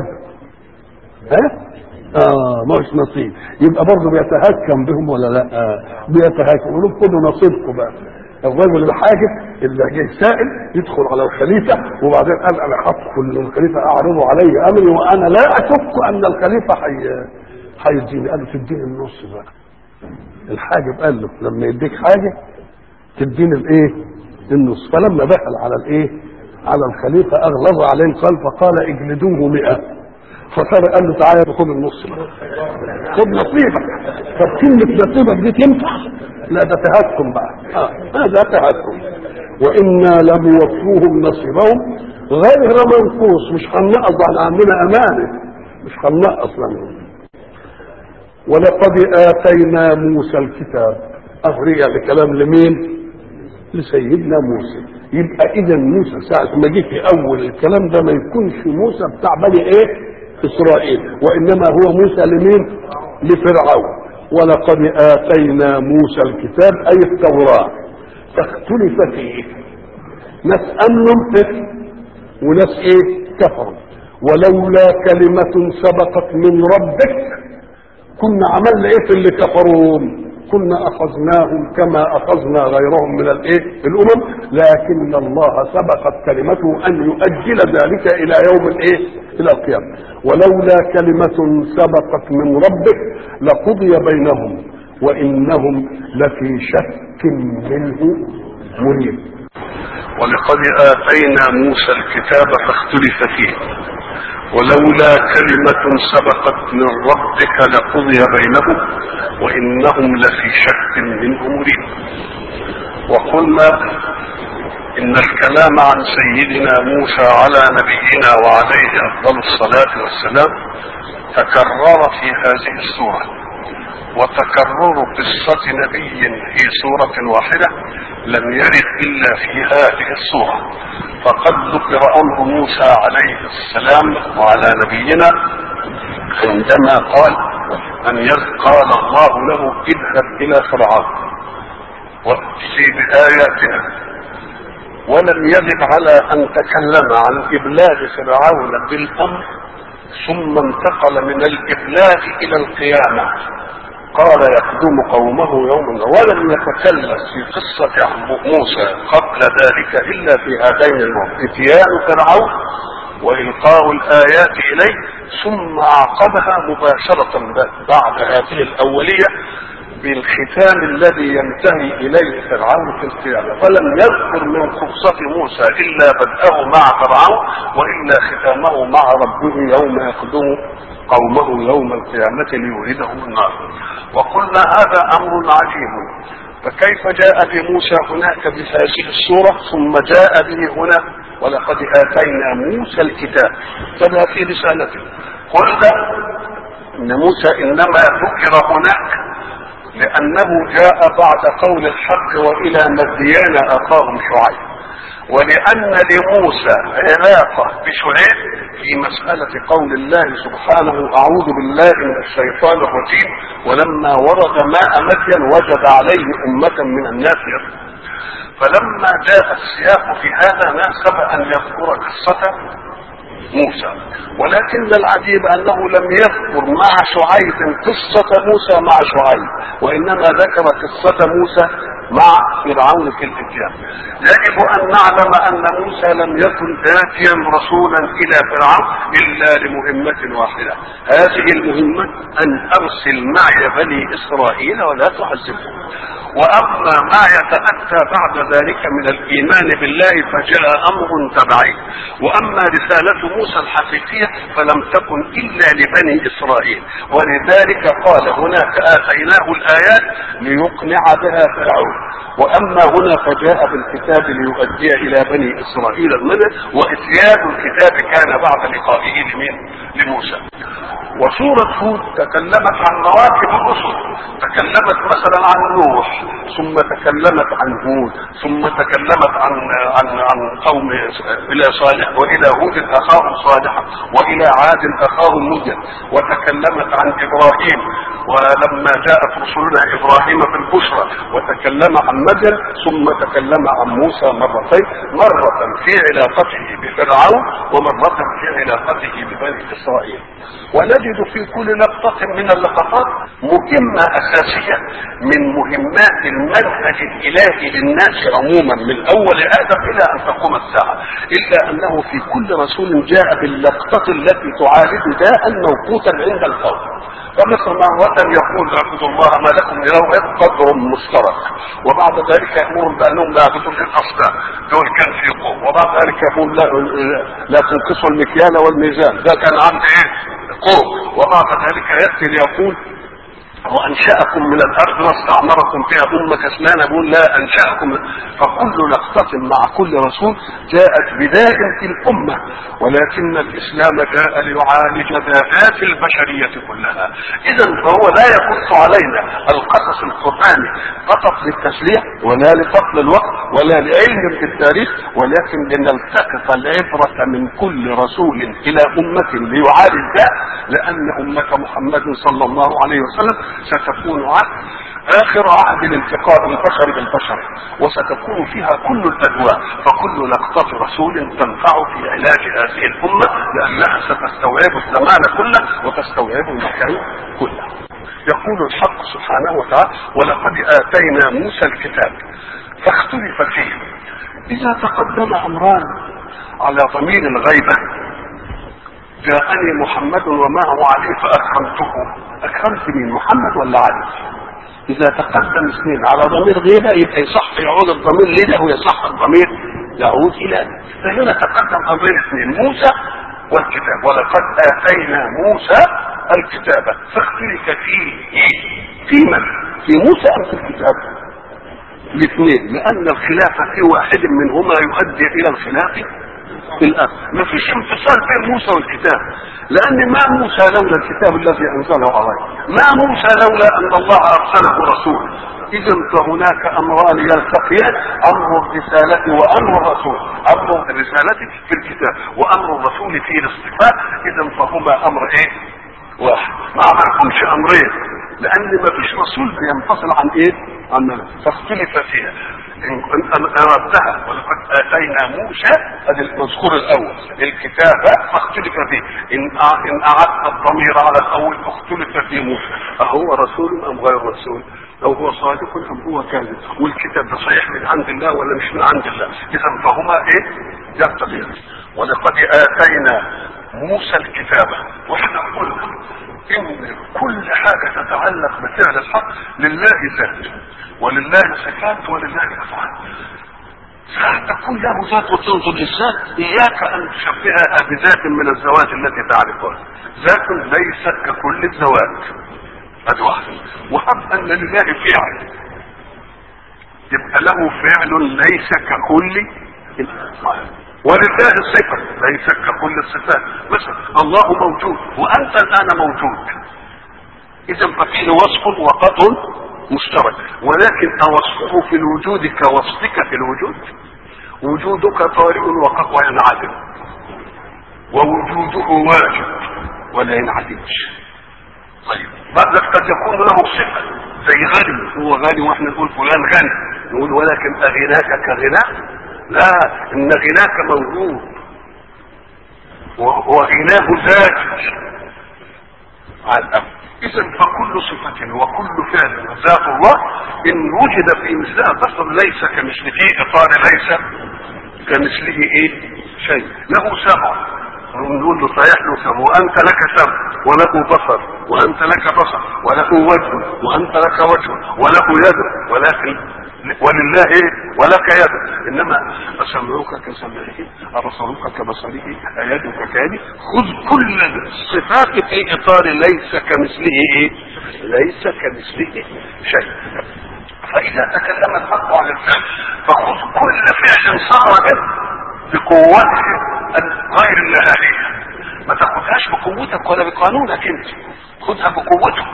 ها اه ما هوش نصيب يبقى برضه بيتهكم بهم ولا لا آه. بيتهكم يقولوا خدوا نصيبكم بقى الرجل الحاجب اللي جه سائل يدخل على الخليفه وبعدين قال انا هدخل للخليفه اعرض عليه امري وانا لا اشك ان الخليفه حي هيديني قال له تديني النص بقى الحاجب قال له لما يديك حاجه تديني الايه النص فلما دخل على الايه على الخليفه اغلظ عليه القلب فقال اجلدوه مئة فصار قال له تعالى خد النص بقى خد نصيبك طب كلمه نصيبك دي تنفع لا ده تهكم بقى اه هذا تهكم وانا لموفوهم نصيبهم غير منقوص مش هننقص احنا عندنا امانه مش هننقص منهم ولقد اتينا موسى الكتاب اهرية لكلام لمين لسيدنا موسى يبقى اذا موسى ساعة ما جه في اول الكلام ده ما يكونش موسى بتاع بني ايه اسرائيل وانما هو موسى لمين لفرعون ولقد اتينا موسى الكتاب اي التوراه فاختلف فيه ناس امنوا وناس ايه كفروا ولولا كلمة سبقت من ربك كنا عملنا ايه في اللي كفروا كنا اخذناهم كما اخذنا غيرهم من الايه الامم لكن الله سبقت كلمته ان يؤجل ذلك الى يوم الايه الى القيامه ولولا كلمه سبقت من ربك لقضي بينهم وانهم لفي شك منه مريب ولقد اتينا موسى الكتاب فاختلف فيه ولولا كلمة سبقت من ربك لقضي بينهم وإنهم لفي شك منه مريب وقلنا إن الكلام عن سيدنا موسى على نبينا وعليه أفضل الصلاة والسلام تكرر في هذه السورة وتكرر قصة نبي في سورة واحدة لم يرد إلا في هذه السورة فقد ذكر أمر موسى عليه السلام وعلى نبينا عندما قال أن قال الله له اذهب إلى فرعون وأتي بآياتنا ولم يجب على أن تكلم عن إبلاغ فرعون بالأمر ثم انتقل من الإبلاغ إلى القيامة قال يقدم قومه يوما ولم يتكلم في قصة موسى قبل ذلك إلا في هذين الموقفين اتيان فرعون وإلقاء الآيات إليه ثم عقبها مباشرة بعد هذه الأولية بالختام الذي ينتهي إليه فرعون في القيامة فلم يذكر من قصة موسى إلا بدأه مع فرعون وإلا ختامه مع ربه يوم يقدم قومه يوم القيامة ليوردهم النار وقلنا هذا أمر عجيب فكيف جاء بموسى هناك بهذه السورة ثم جاء به هنا ولقد آتينا موسى الكتاب فما في رسالته قلنا إن موسى إنما ذكر هناك لأنه جاء بعد قول الحق وإلى مديان أخاهم شعيب ولأن لموسى علاقة بشعيب في مسألة قول الله سبحانه أعوذ بالله من الشيطان الرجيم ولما ورد ماء مدين وجد عليه أمة من الناس يسجد فلما جاء السياق في هذا ناسب أن يذكر قصة موسى ولكن العجيب أنه لم يذكر مع شعيب قصة موسى مع شعيب وإنما ذكر قصة موسى مع فرعون في الاتيان يجب ان نعلم ان موسى لم يكن اتيا رسولا الى فرعون الا لمهمه واحده هذه المهمه ان ارسل معي بني اسرائيل ولا تعذبهم واما ما يتاتى بعد ذلك من الايمان بالله فجاء امر تبعي واما رساله موسى الحقيقيه فلم تكن الا لبني اسرائيل ولذلك قال هناك اتيناه الايات ليقنع بها فرعون واما هنا فجاء بالكتاب ليؤدي الى بني اسرائيل المنع واتيان الكتاب كان بعد لقائه لمين؟ لموسى وسورة هود تكلمت عن مواكب الرسل تكلمت مثلا عن نوح ثم تكلمت عن هود ثم تكلمت عن عن عن قوم الى صالح والى هود اخاهم صالحا والى عاد اخاهم هودا وتكلمت عن ابراهيم ولما جاءت رسلنا ابراهيم في البشرى وتكلم عن مدين ثم تكلم عن موسى مرتين مرة في علاقته بفرعون ومرة في علاقته ببني اسرائيل ونجد في كل لقطة من اللقطات مهمة أساسية من مهمات المنهج الإلهي للناس عموما من أول آدم إلى أن تقوم الساعة إلا أنه في كل رسول جاء باللقطة التي تعالج داء موقوتا عند القوم فمثل مرة يقول اعبدوا الله ما لكم من اله قدر مشترك وبعد ذلك يأمرهم بأنهم لا يعبدوا في الأصنام دول كان في قوم وبعد ذلك يقول لا, لا تنقصوا المكيال والميزان ده كان عند ايه قرب وبعد ذلك يأتي ليقول وانشاكم من الارض واستعمركم فيها ثم كسلان يقول لا انشاكم فكل لقطه مع كل رسول جاءت بداء في الامه ولكن الاسلام جاء ليعالج ذات البشريه كلها اذا فهو لا يقص علينا القصص القراني فقط للتسليح ولا لفضل الوقت ولا لعلم في التاريخ ولكن لنلتقط العبره من كل رسول الى امه ليعالج ذا لان امه محمد صلى الله عليه وسلم ستكون عهد اخر عهد الالتقاء البشر بالبشر وستكون فيها كل الادواء فكل لقطة رسول تنفع في علاج هذه الامة لانها ستستوعب الزمان كله وتستوعب المكان كله يقول الحق سبحانه وتعالى ولقد اتينا موسى الكتاب فاختلف فيه اذا تقدم امران على ضمير الغيبه جاءني محمد ومعه علي فاكرمته اكرمت مين محمد ولا علي اذا تقدم اثنين على ضمير غيبه يبقى يصح يعود الضمير لده ويصح الضمير يعود الى فهنا تقدم ضمير اثنين موسى والكتاب ولقد اتينا موسى الكتاب فاختلف فيه في من في موسى ام في الكتاب الاثنين لان الخلاف في واحد منهما يؤدي الى الخلاف في الأرض ما فيش انفصال بين موسى والكتاب لأن ما موسى لولا الكتاب الذي أنزله عليه ما موسى لولا أن الله أرسله رسول إذا فهناك أمران يلتقيان أمر الرسالة وأمر الرسول أمر الرسالة في الكتاب وأمر الرسول في الاصطفاء إذا فهما أمر إيه؟ واحد ما عملكمش أمرين لأن ما فيش رسول بينفصل عن إيه؟ عن فاختلف فيها ان اردتها ولقد اتينا موسى هذا المذكور الاول الكتابه فاختلف فيه ان ان اعدت الضمير على الاول اختلف في موسى اهو رسول ام غير رسول او هو صادق ام هو كاذب والكتاب ده صحيح من عند الله ولا مش من عند الله اذا فهما ايه يقتضيان ولقد اتينا موسى الكتابه واحنا قلنا ان كل حاجه تتعلق بفعل الحق لله ذات ولله صفات ولله افعال فتكون له ذات وتنظر للذات اياك ان تشبهها بذات من الذوات التي تعرفها ذات ليست ككل الذوات هذا واحد وهب ان لله فعل يبقى له فعل ليس ككل الافعال ولله صفة ليس ككل الصفات مثلا الله موجود وانت الان موجود اذا ففيه وصف وقط مشترك ولكن اوصفه في الوجود كوصفك في الوجود وجودك طارئ وقد وينعدم ووجوده واجب ولا ينعدمش طيب بعد قد يكون له صفه زي غني هو غني واحنا نقول فلان غني نقول ولكن اغناك كغناه لا ان غناك موجود وغناه ذاتي على الأمر اذا فكل صفة وكل فعل ذات الله ان وجد في مثلها بصر ليس كمثله اطار ليس كمثله ايه شيء له سمع نقول له صحيح له سمع وانت لك سمع وله بصر وانت لك بصر وله وجه وانت لك وجه وله يد ولكن ولله ايه ولك يد انما اسمعك كسمعه ابصرك كبصره ايدك كيدي خذ كل الصفات في اطار ليس كمثله ايه ليس كمثله شيء فاذا تكلم الحق عن الفعل فخذ كل فعل صار به بقوته غير النهائيه ما تاخذهاش بقوتك ولا بقانونك انت خذها بقوته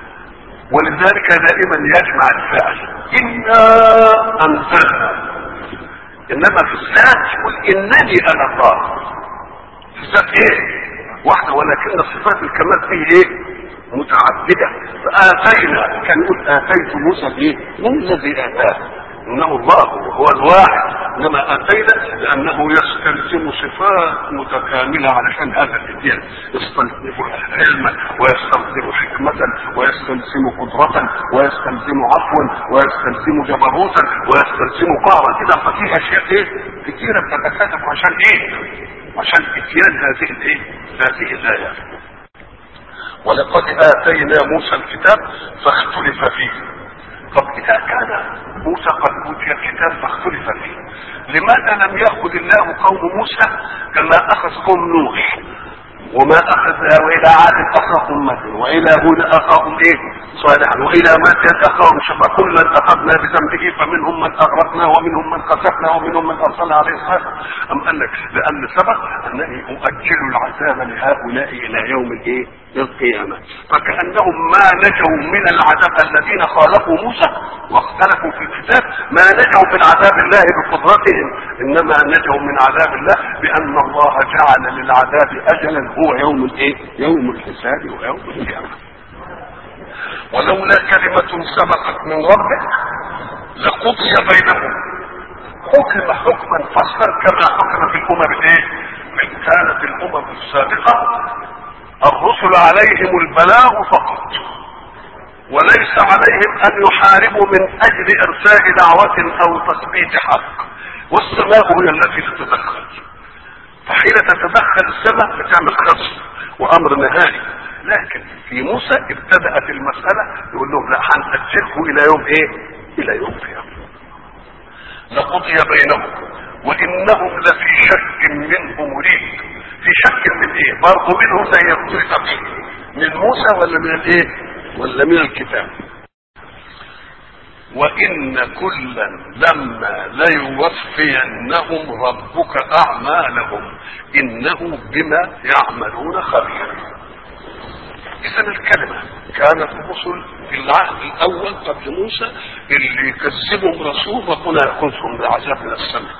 ولذلك دائما يجمع الفعل انا انزلنا انما في الذات يقول انني انا الله في الذات ايه واحده ولكن صفات الكمال فيه ايه متعدده فاتينا كان يقول اتيت موسى ايه من الذي اتاه انه الله هو الواحد انما اتينا لانه يستلزم صفات متكامله علشان هذا الاتيان يستلزم علما ويستلزم حكمه ويستلزم قدره ويستلزم عفوا ويستلزم جبروتا ويستلزم قهرا كده ففي اشياء ايه كثيره بتتكاتف عشان ايه؟ عشان اتيان هذه الايه؟ هذه الايات ولقد اتينا موسى الكتاب فاختلف فيه طب اذا كان موسى قد اوتي الكتاب فاختلف فيه لماذا لم ياخذ الله قوم موسى كما اخذ قوم نوح وما اخذ والى عاد اخاهم مدين والى هود اخاهم ايه صالحا والى مدين اخاهم شفا كلا اخذنا بذنبه فمنهم من اغرقنا ومنهم من خسفنا ومنهم من ارسلنا عليه الصلاه ام قال لك لان سبق انني اؤجل العذاب لهؤلاء الى يوم الايه القيامه فكانهم ما نجوا من العذاب الذين خالفوا موسى واختلفوا في الكتاب ما نجوا من عذاب الله بقدرتهم انما نجوا من عذاب الله بان الله جعل للعذاب اجلا هو يوم الايه يوم الحساب ويوم القيامه ولولا كلمة سبقت من ربك لقضي بينهم حكم حكما فصلا كما حكم في الامم الايه؟ كانت الامم السابقه الرسل عليهم البلاغ فقط وليس عليهم ان يحاربوا من اجل ارساء دعوة او تثبيت حق والسماء هي التي تتدخل فحين تتدخل السماء بتعمل خصم وامر نهائي لكن في موسى ابتدأت المسألة يقول لهم لا هنأجله الى يوم ايه الى يوم القيامة لقضي بينهم وانهم لفي شك منه مريب في شك من ايه برضه منه زي يختلف فيه من موسى ولا من الايه ولا من الكتاب وان كلا لما ليوفينهم ربك اعمالهم انه بما يعملون خبير اذا الكلمه كانت الرسل في العهد الاول قبل موسى اللي يكذبهم رسول ربنا ياخذهم بعذاب من السماء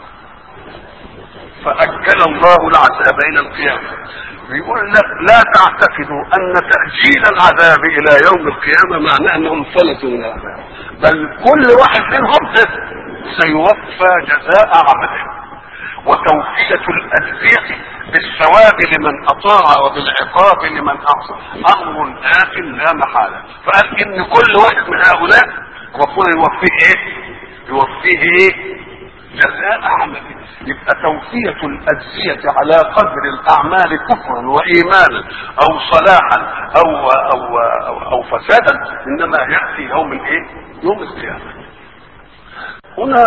فاجل الله العذاب الى القيامه بيقول لك لا تعتقدوا ان تاجيل العذاب الى يوم القيامه معناه انهم فلتوا من العذاب بل كل واحد منهم سيوفى جزاء عمله وتوفية الأجزية بالثواب لمن أطاع وبالعقاب لمن أعصى أمر آت لا محالة فقال إن كل واحد من هؤلاء ربنا يوفيه إيه؟ يوفيه إيه؟ جزاء عمله يبقى توفية الأجزية على قدر الأعمال كفرا وإيمانا أو صلاحا أو أو أو, أو فسادا إنما يأتي يوم الإيه؟ يوم القيامة. هنا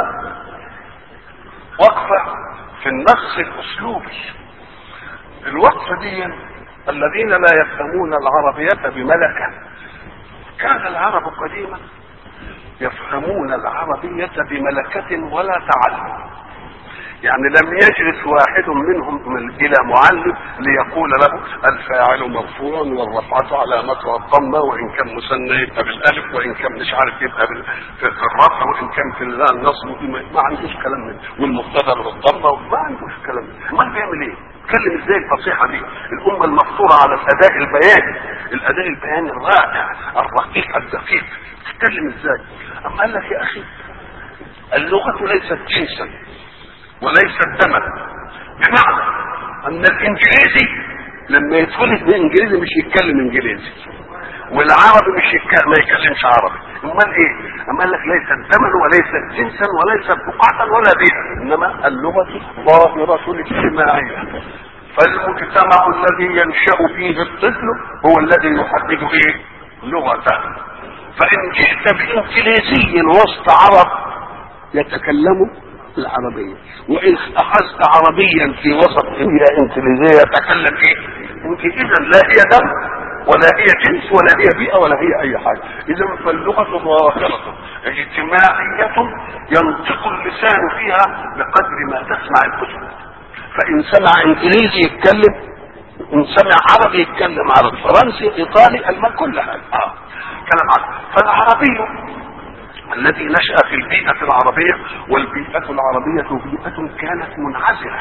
وقفة في النص الأسلوبي. الوقفة دي الذين لا يفهمون العربية بملكة كان العرب قديما يفهمون العربية بملكة ولا تعلم يعني لم يجلس واحد منهم من الى معلم ليقول له الفاعل مرفوع والرفعة علامتها الضمة وان كان مثنى يبقى بالالف وان كان مش عارف يبقى بال... في الرفع وان كان في النصب ما عندوش كلام من والمبتدا بالضمة ما عندوش كلام من امال بيعمل ايه؟ اتكلم ازاي الفصيحه دي الامه المفطوره على الاداء البياني الاداء البياني الرائع الرقيق الدقيق تتكلم ازاي اما قال لك يا اخي اللغه ليست جنسا وليست دما بمعنى ان الانجليزي لما يتولد بانجليزي مش يتكلم انجليزي والعربي مش يك... ما يكلمش عربي امال ايه اما قال لك ليس الزمن وليس جنسا وليس بقعة ولا بيئة انما اللغة ظاهرة اجتماعية فالمجتمع الذي ينشأ فيه الطفل هو الذي يحدد ايه لغته فان جئت بانجليزي وسط عرب يتكلموا العربية وإن أخذت عربيا في وسط هي انجليزية يتكلم إيه؟ أنت إذا لا هي دم ولا هي جنس ولا هي بيئة ولا هي أي حاجة إذا فاللغة ظاهرة اجتماعية ينطق اللسان فيها بقدر ما تسمع الكتب فإن سمع إنجليزي يتكلم إن سمع عربي يتكلم عربي فرنسي إيطالي ألمان كل حاجة آه. كلام عربي فالعربي الذي نشأ في البيئة العربية والبيئة العربية بيئة كانت منعزلة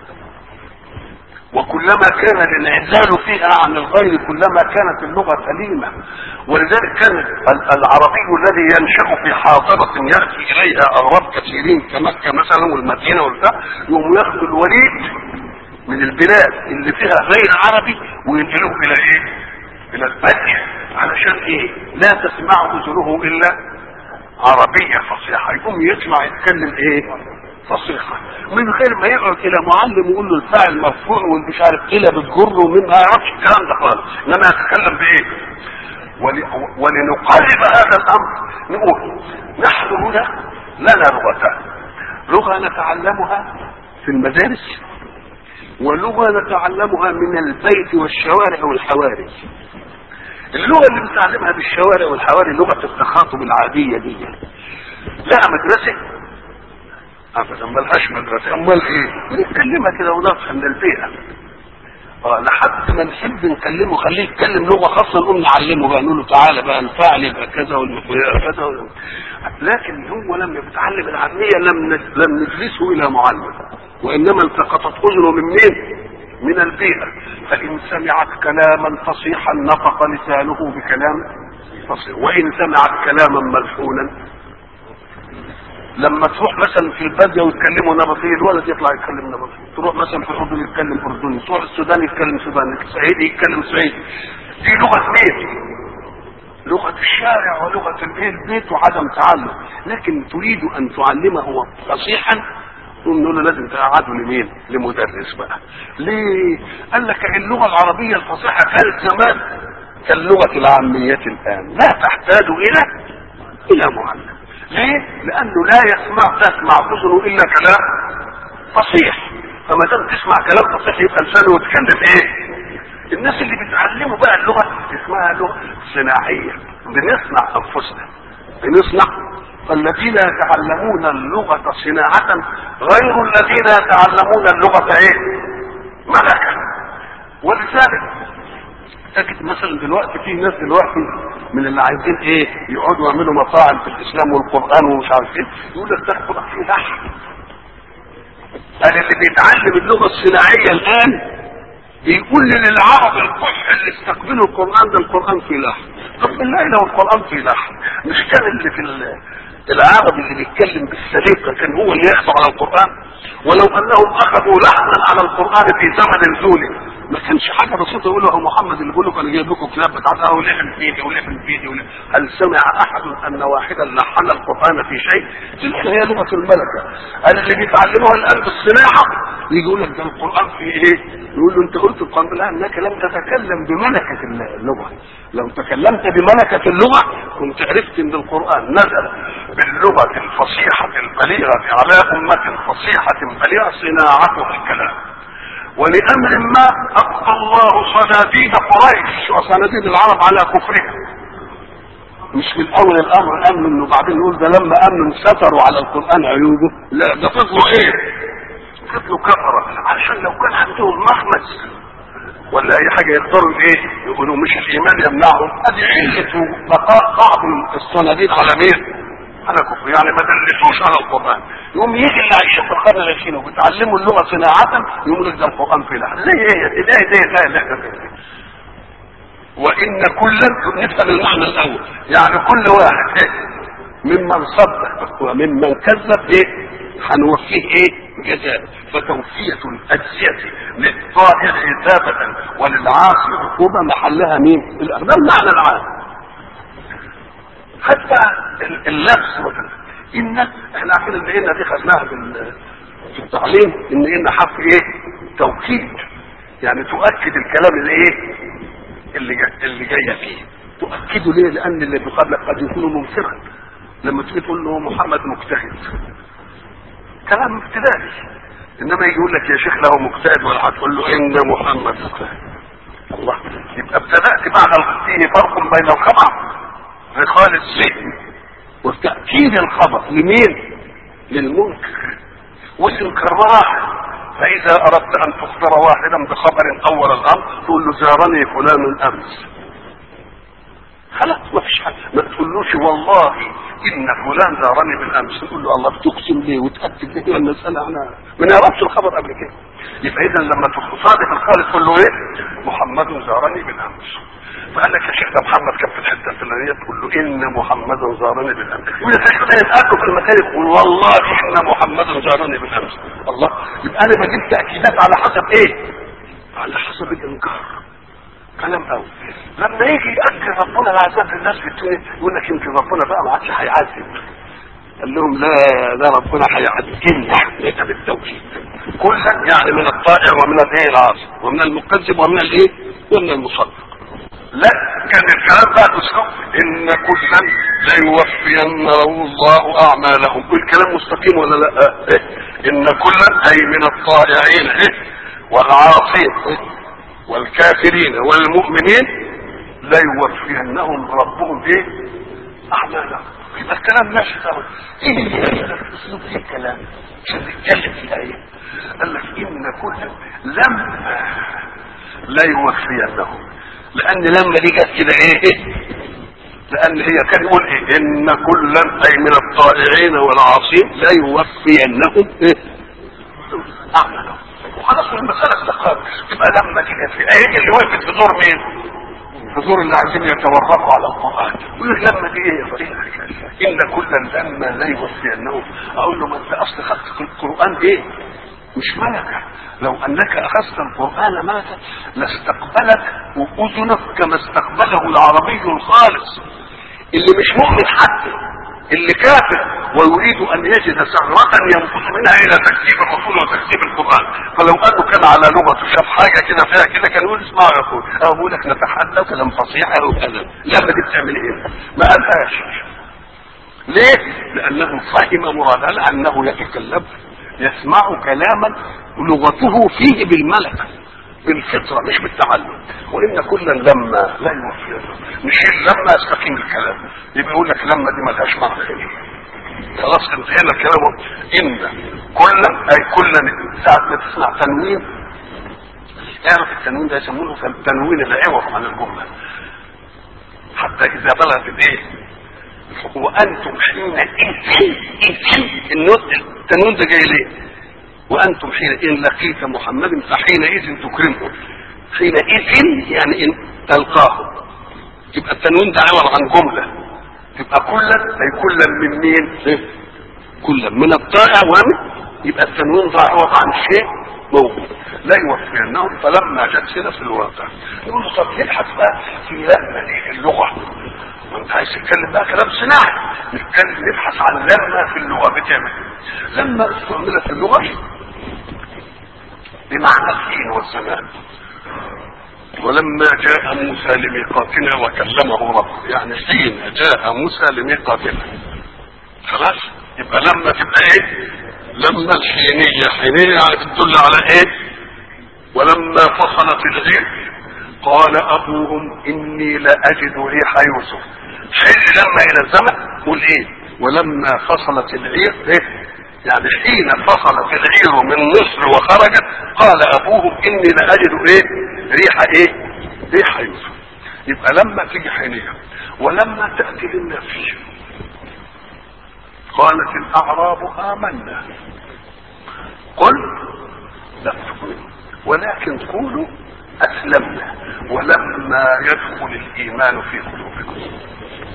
وكلما كان الانعزال فيها عن الغير كلما كانت اللغة سليمة ولذلك كان العربي الذي ينشأ في حاضرة يأتي إليها أغراب كثيرين كمكة مثلا والمدينة والبتاع يقوم ياخد الوليد من البلاد اللي فيها غير عربي وينقلوه إلى إيه؟ إلى البدء علشان إيه؟ لا تسمع أذنه إلا عربية فصيحة يقوم يطلع يتكلم ايه فصيحة من غير ما يقعد الى معلم ويقول له الفاعل مرفوع والمش عارف ايه بتجر ومن ما يعرفش الكلام ده خالص انما يتكلم بايه ول... ولنقرب هذا الامر نقول نحن هنا لنا لغتان لغة نتعلمها في المدارس ولغة نتعلمها من البيت والشوارع والحواري اللغه اللي بنتعلمها بالشوارع والحواري لغه التخاطب العاديه دي لها مدرسه ابدا ملهاش مدرسه امال ايه بنتكلمها كده ونفهم من البيئه اه لحد ما نحب نكلمه خليه يتكلم لغه خاصه نقوم نعلمه بقى نقول له تعالى بقى الفاعل يبقى كذا والمفعول كذا وال... لكن هو لما بيتعلم العاميه لم لم نجلسه الى معلم وانما التقطت اذنه من مين؟ من البيئة فإن سمعت كلاما فصيحا نطق لسانه بكلام فصيح وإن سمعت كلاما ملحونا لما تروح مثلا في البادية ويتكلموا نبطي الولد يطلع يتكلم نبطي تروح مثلا في الأردن يتكلم أردني تروح السودان يتكلم سوداني الصعيدي يتكلم صعيدي دي لغة مين؟ لغة الشارع ولغة البيت وعدم تعلم لكن تريد أن تعلمه فصيحا نقوم نقول له لازم تقعده لمين؟ لمدرس بقى. ليه؟ قال لك اللغه العربيه الفصيحه كانت زمان كاللغه العاميه الان، لا تحتاج الى الى معلم. ليه؟ لانه لا يسمع تسمع اذنه الا كلام فصيح. فما دام تسمع كلام فصيح يبقى لسانه يتكلم ايه؟ الناس اللي بيتعلموا بقى اللغه اسمها لغه صناعيه. بنصنع انفسنا. بنصنع فالذين يتعلمون اللغة صناعة غير الذين يتعلمون اللغة ايه ملكة ولذلك تجد مثلا دلوقتي في ناس دلوقتي من اللي عايزين ايه يقعدوا يعملوا مطاعم في الاسلام والقران ومش عارف ايه يقول لك ده القران فيه لحن قال اللي بيتعلم اللغه الصناعيه الان بيقول للعرب الكح اللي استقبلوا القران ده القران فيه لحن طب بالله لو القران فيه لحن مش كان اللي في العربي اللي بيتكلم بالسليقه كان هو اللي يحصل على القران ولو انهم اخذوا لحنا على القران في زمن نزوله ما كانش حاجه بسيطه يقولوا هو محمد اللي بيقول لكم انا جايب لكم كتاب بتاع اهو لحن في ايدي ولحن في ايدي هل سمع احد ان واحدا لحن القران في شيء؟ تلك هي لغه الملكه قال اللي بيتعلموها الان بالصناعه يجي يقول لك ده القران في ايه؟ يقول له انت قلت القران لا انك لم تتكلم بملكه اللغه لو تكلمت بملكه اللغه كنت عرفت ان القران نزل باللغه الفصيحه البليغه على امه فصيحه بليغه صناعتها الكلام ولامر ما ابقى الله صناديد قريش وصناديد العرب على كفرها مش من اول الامر امن وبعدين نقول ده لما امنوا ستروا على القران عيوبه لا ده فضلوا ايه فضلوا كفره علشان لو كان عندهم مخمس ولا اي حاجه يقدروا ايه يقولوا مش الايمان يمنعهم ادي عله بقاء بعض الصناديد على مين على كفر يعني ما دلسوش على القران يقوم يجي اللي عايشين في القرن العشرين وبيتعلموا اللغه صناعه يقول لك ده القران في لحن زي ايه زي زي لا لا وان كلا نفهم المعنى الاول يعني كل واحد إيه؟ ممن صدق وممن كذب ايه هنوفيه ايه جزاء فتوفية الأجزية للطائع عتابة وللعاصي عقوبة محلها مين؟ الأغنام معنى العام حتى اللبس مثلا إن احنا عارفين ان إن دي خدناها في في التعليم ان إن حرف ايه؟ توكيد يعني تؤكد الكلام اللي ايه؟ اللي جاي اللي جايه فيه تؤكده ليه؟ لأن اللي بقبلك قد يكون ممسكا لما تيجي تقول له محمد مجتهد كلام ابتدائي انما يجي يقول لك يا شيخ له مجتهد ولا هتقول له ان محمد مجتهد الله يبقى ابتدات بعد فيه فرق بين الخبر رخال الذهن وتأكيد الخبر لمين؟ للمنكر واسم كالراح فإذا أردت أن تخبر واحدا بخبر أول الأمر تقول له زارني فلان أمس خلاص ما فيش حاجة ما تقولوش والله إن فلان زارني بالأمس تقول له الله بتقسم ليه وتأكد ليه المسألة أنا ما نعرفش الخبر قبل كده يبقى إذا لما تصادف الخالد تقول له إيه محمد زارني بالأمس فقال لك يا شيخ ده محمد كان في الحته الفلانيه تقول له ان محمدا زارني بالامس يقول لك يتاكد في المكان يقول والله ان محمدا زارني بالامس الله يبقى انا بجيب تاكيدات على حسب ايه؟ على حسب الانكار كلام قوي لما يجي ياكد ربنا العذاب للناس في الدنيا يقول لك يمكن ربنا بقى ما عادش هيعذب قال لهم لا لا ربنا هيعذبنا ده بالتوحيد كلا يعني من الطائع ومن الايه العاصي ومن المكذب ومن الايه ومن المصدق لا كان الكلام بقى اسلوب ان كلا ليوفين الله اعمالهم والكلام مستقيم ولا لا إيه؟ ان كلا اي من الطائعين إيه؟ والعاصين إيه؟ والكافرين والمؤمنين ليوفينهم ربهم ايه اعمالهم يبقى الكلام ماشي قوي ايه اللي الاسلوب في الكلام عشان نتكلم في الايه قال لك ان كلا لما لا يوفينهم لان لما دي جت كده ايه لان هي كان يقول ايه ان كلا اي من الطائعين والعاصين لا يوفينهم ايه اعمالهم وخلاص المساله استقامت يبقى لما دي جت في ايه اللي وقفت في دور مين في دور اللي عايزين يتورطوا على القران يقول لك لما دي ايه يا فريق ان كلا لما لا يوفينهم اقول له ما انت اصل خدت القران ايه مش ملكة لو انك اخذت القرآن ملكة لاستقبلك واذنك كما استقبله العربي الخالص اللي مش مؤمن حتى اللي كافر ويريد ان يجد ثغرة ينقص منها الى تكذيب الرسول وتكذيب القرآن فلو انه كان على لغة شاف حاجة كده فيها كده كان يقول اسمعوا يا اخوي اقول لك نتحدى كلام فصيح او كذا لا دي بتعمل ايه ما قالهاش ليه لانه فهم مرادها لانه يتكلم يسمع كلاما لغته فيه بالملكة بالفطرة مش بالتعلم وإن كلا لما لا يوفي نشيل لما يستقيم الكلام يبقى يقول لك لما دي ملهاش معنى خلاص انتهينا الكلام إن كلا أي كلا ساعة ما تسمع تنوين اعرف التنوين ده يسمونه تنوين العوض عن الجملة حتى إذا بلغت الإيه وأنتم حينئذ التنوين ده جاي ليه؟ وانتم حين ان لقيت محمد فحينئذ تكرمه حينئذ يعني ان تلقاه يبقى التنوين ده عباره عن جمله تبقى كلا اي كلا من مين؟ كلا من الطائع ومن يبقى التنوين ده عباره عن شيء موجود لا يوفينهم فلما جت كده في الواقع يقول له طب نبحث بقى في لما دي في اللغه وانت عايز تتكلم بقى كلام صناعي نتكلم نبحث عن لما في اللغه بتعمل لما استعملت في اللغه بمعنى الحين والزمان ولما جاء موسى لميقاتنا وكلمه ربه يعني حين جاء موسى لميقاتنا خلاص يبقى لما تبقى ايه لما الحينية حينية تدل على ايه ولما فصلت الغير قال ابوهم اني لاجد ريح يوسف حين لما الى الزمن قول ايه ولما فصلت العير ايه يعني حين فصلت العير من مصر وخرجت قال ابوهم اني لاجد ايه ريح ايه ريح يوسف يبقى لما تيجي حينية ولما تأتي للنفي قالت الاعراب امنا قل لا تؤمنوا ولكن قولوا اسلمنا ولما يدخل الايمان في قلوبكم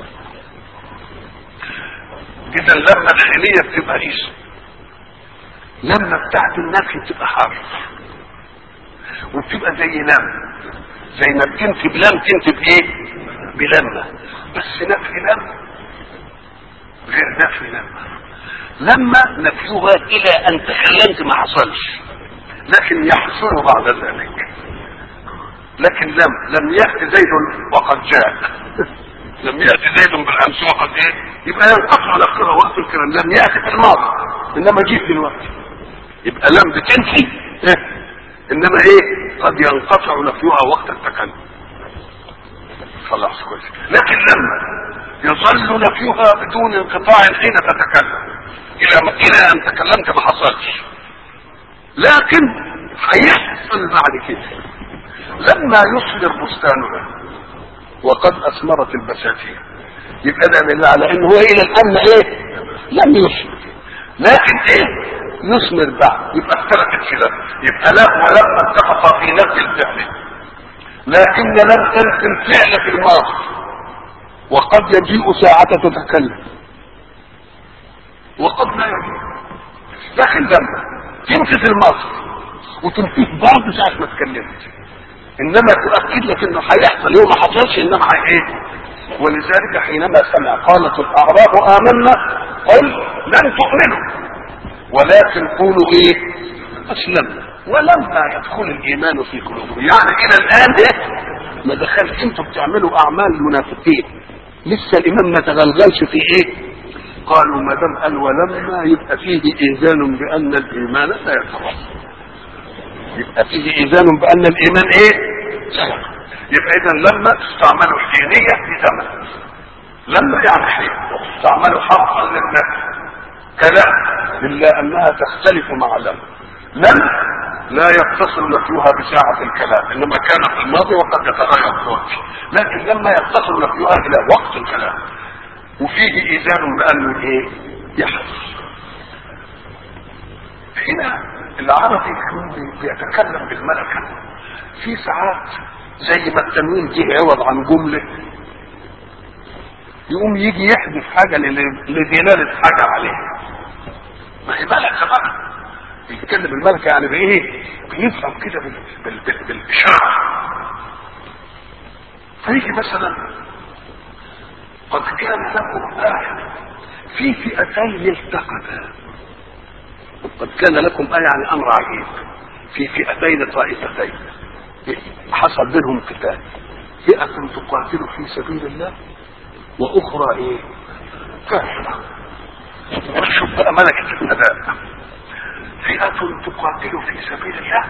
اذا لما الحينية بتبقى اسم لما بتاعت النفي بتبقى حرف وبتبقى زي لم زي ما بتنفي بلم تنفي بايه بلمة بس نفي لم غير نفي لما لما نفيها الى ان تكلمت ما حصلش لكن يحصل بعد ذلك لكن لم لم يأتي زيد وقد جاء لم يأتي زيد بالأمس وقد إيه يبقى ينقطع نفسها وقت الكلام لم يأتي في الماضي إنما جيت دلوقتي يبقى لم بتنفي إيه؟ إنما إيه قد ينقطع نفيها وقت التكلم خلاص كويس لكن لما يظل نفيها بدون انقطاع حين تتكلم إلى ما إلى أن تكلمت ما حصلش لكن هيحصل بعد كده لما يصدر بستانها وقد اثمرت البساتين يبقى ده دليل على انه هو الى الان ايه لم يثمر لكن ايه يثمر بعد يبقى اختلفت في ده يبقى لا ولما اتفق في نفي الفعل لكن لم تنفي الفعل في الماضي وقد يجيء ساعة تتكلم وقد لا يجيء لكن لما تنفي في الماضي وتنفيه برضه ساعة ما اتكلمت انما تؤكد لك انه هيحصل هو ما حصلش انما ايه ولذلك حينما سمع قالت الاعراب امنا قل لن تؤمنوا ولكن قولوا ايه اسلمنا ولما يدخل الايمان في قلوبهم يعني الى الان ايه ما دخلش انتوا بتعملوا اعمال المنافقين لسه الايمان ما تغلغلش في ايه قالوا ما دام قال ولما يبقى فيه ايذان بان الايمان لا يتوقف يبقى فيه ايذان بان الايمان ايه يبقى اذا لما تستعمل حينية في زمن لما يعني حين تستعمل حرفا للنفي كلام الا انها تختلف مع لم لم لا يتصل نفيها بساعة الكلام انما كان في الماضي وقد يتغير الوقت لكن لما يتصل نفيها الى وقت الكلام وفيه ايذان بانه ايه يحدث هنا العربي بيتكلم بالملكة في ساعات زي ما التنوين جه عوض عن جملة يقوم يجي يحذف حاجة لدلالة حاجة عليها ما هي ملكة بقى بيتكلم الملكة يعني بإيه؟ بيفهم كده بال... بال... بال... بالإشارة فيجي مثلا قد كان لكم آية في فئتين التقتا قد كان لكم آية يعني أمر عجيب في فئتين طائفتين حصل بينهم قتال فئة تقاتل في سبيل الله وأخرى إيه؟ كافرة وشوف بقى ملكة الأداء فئة تقاتل في سبيل الله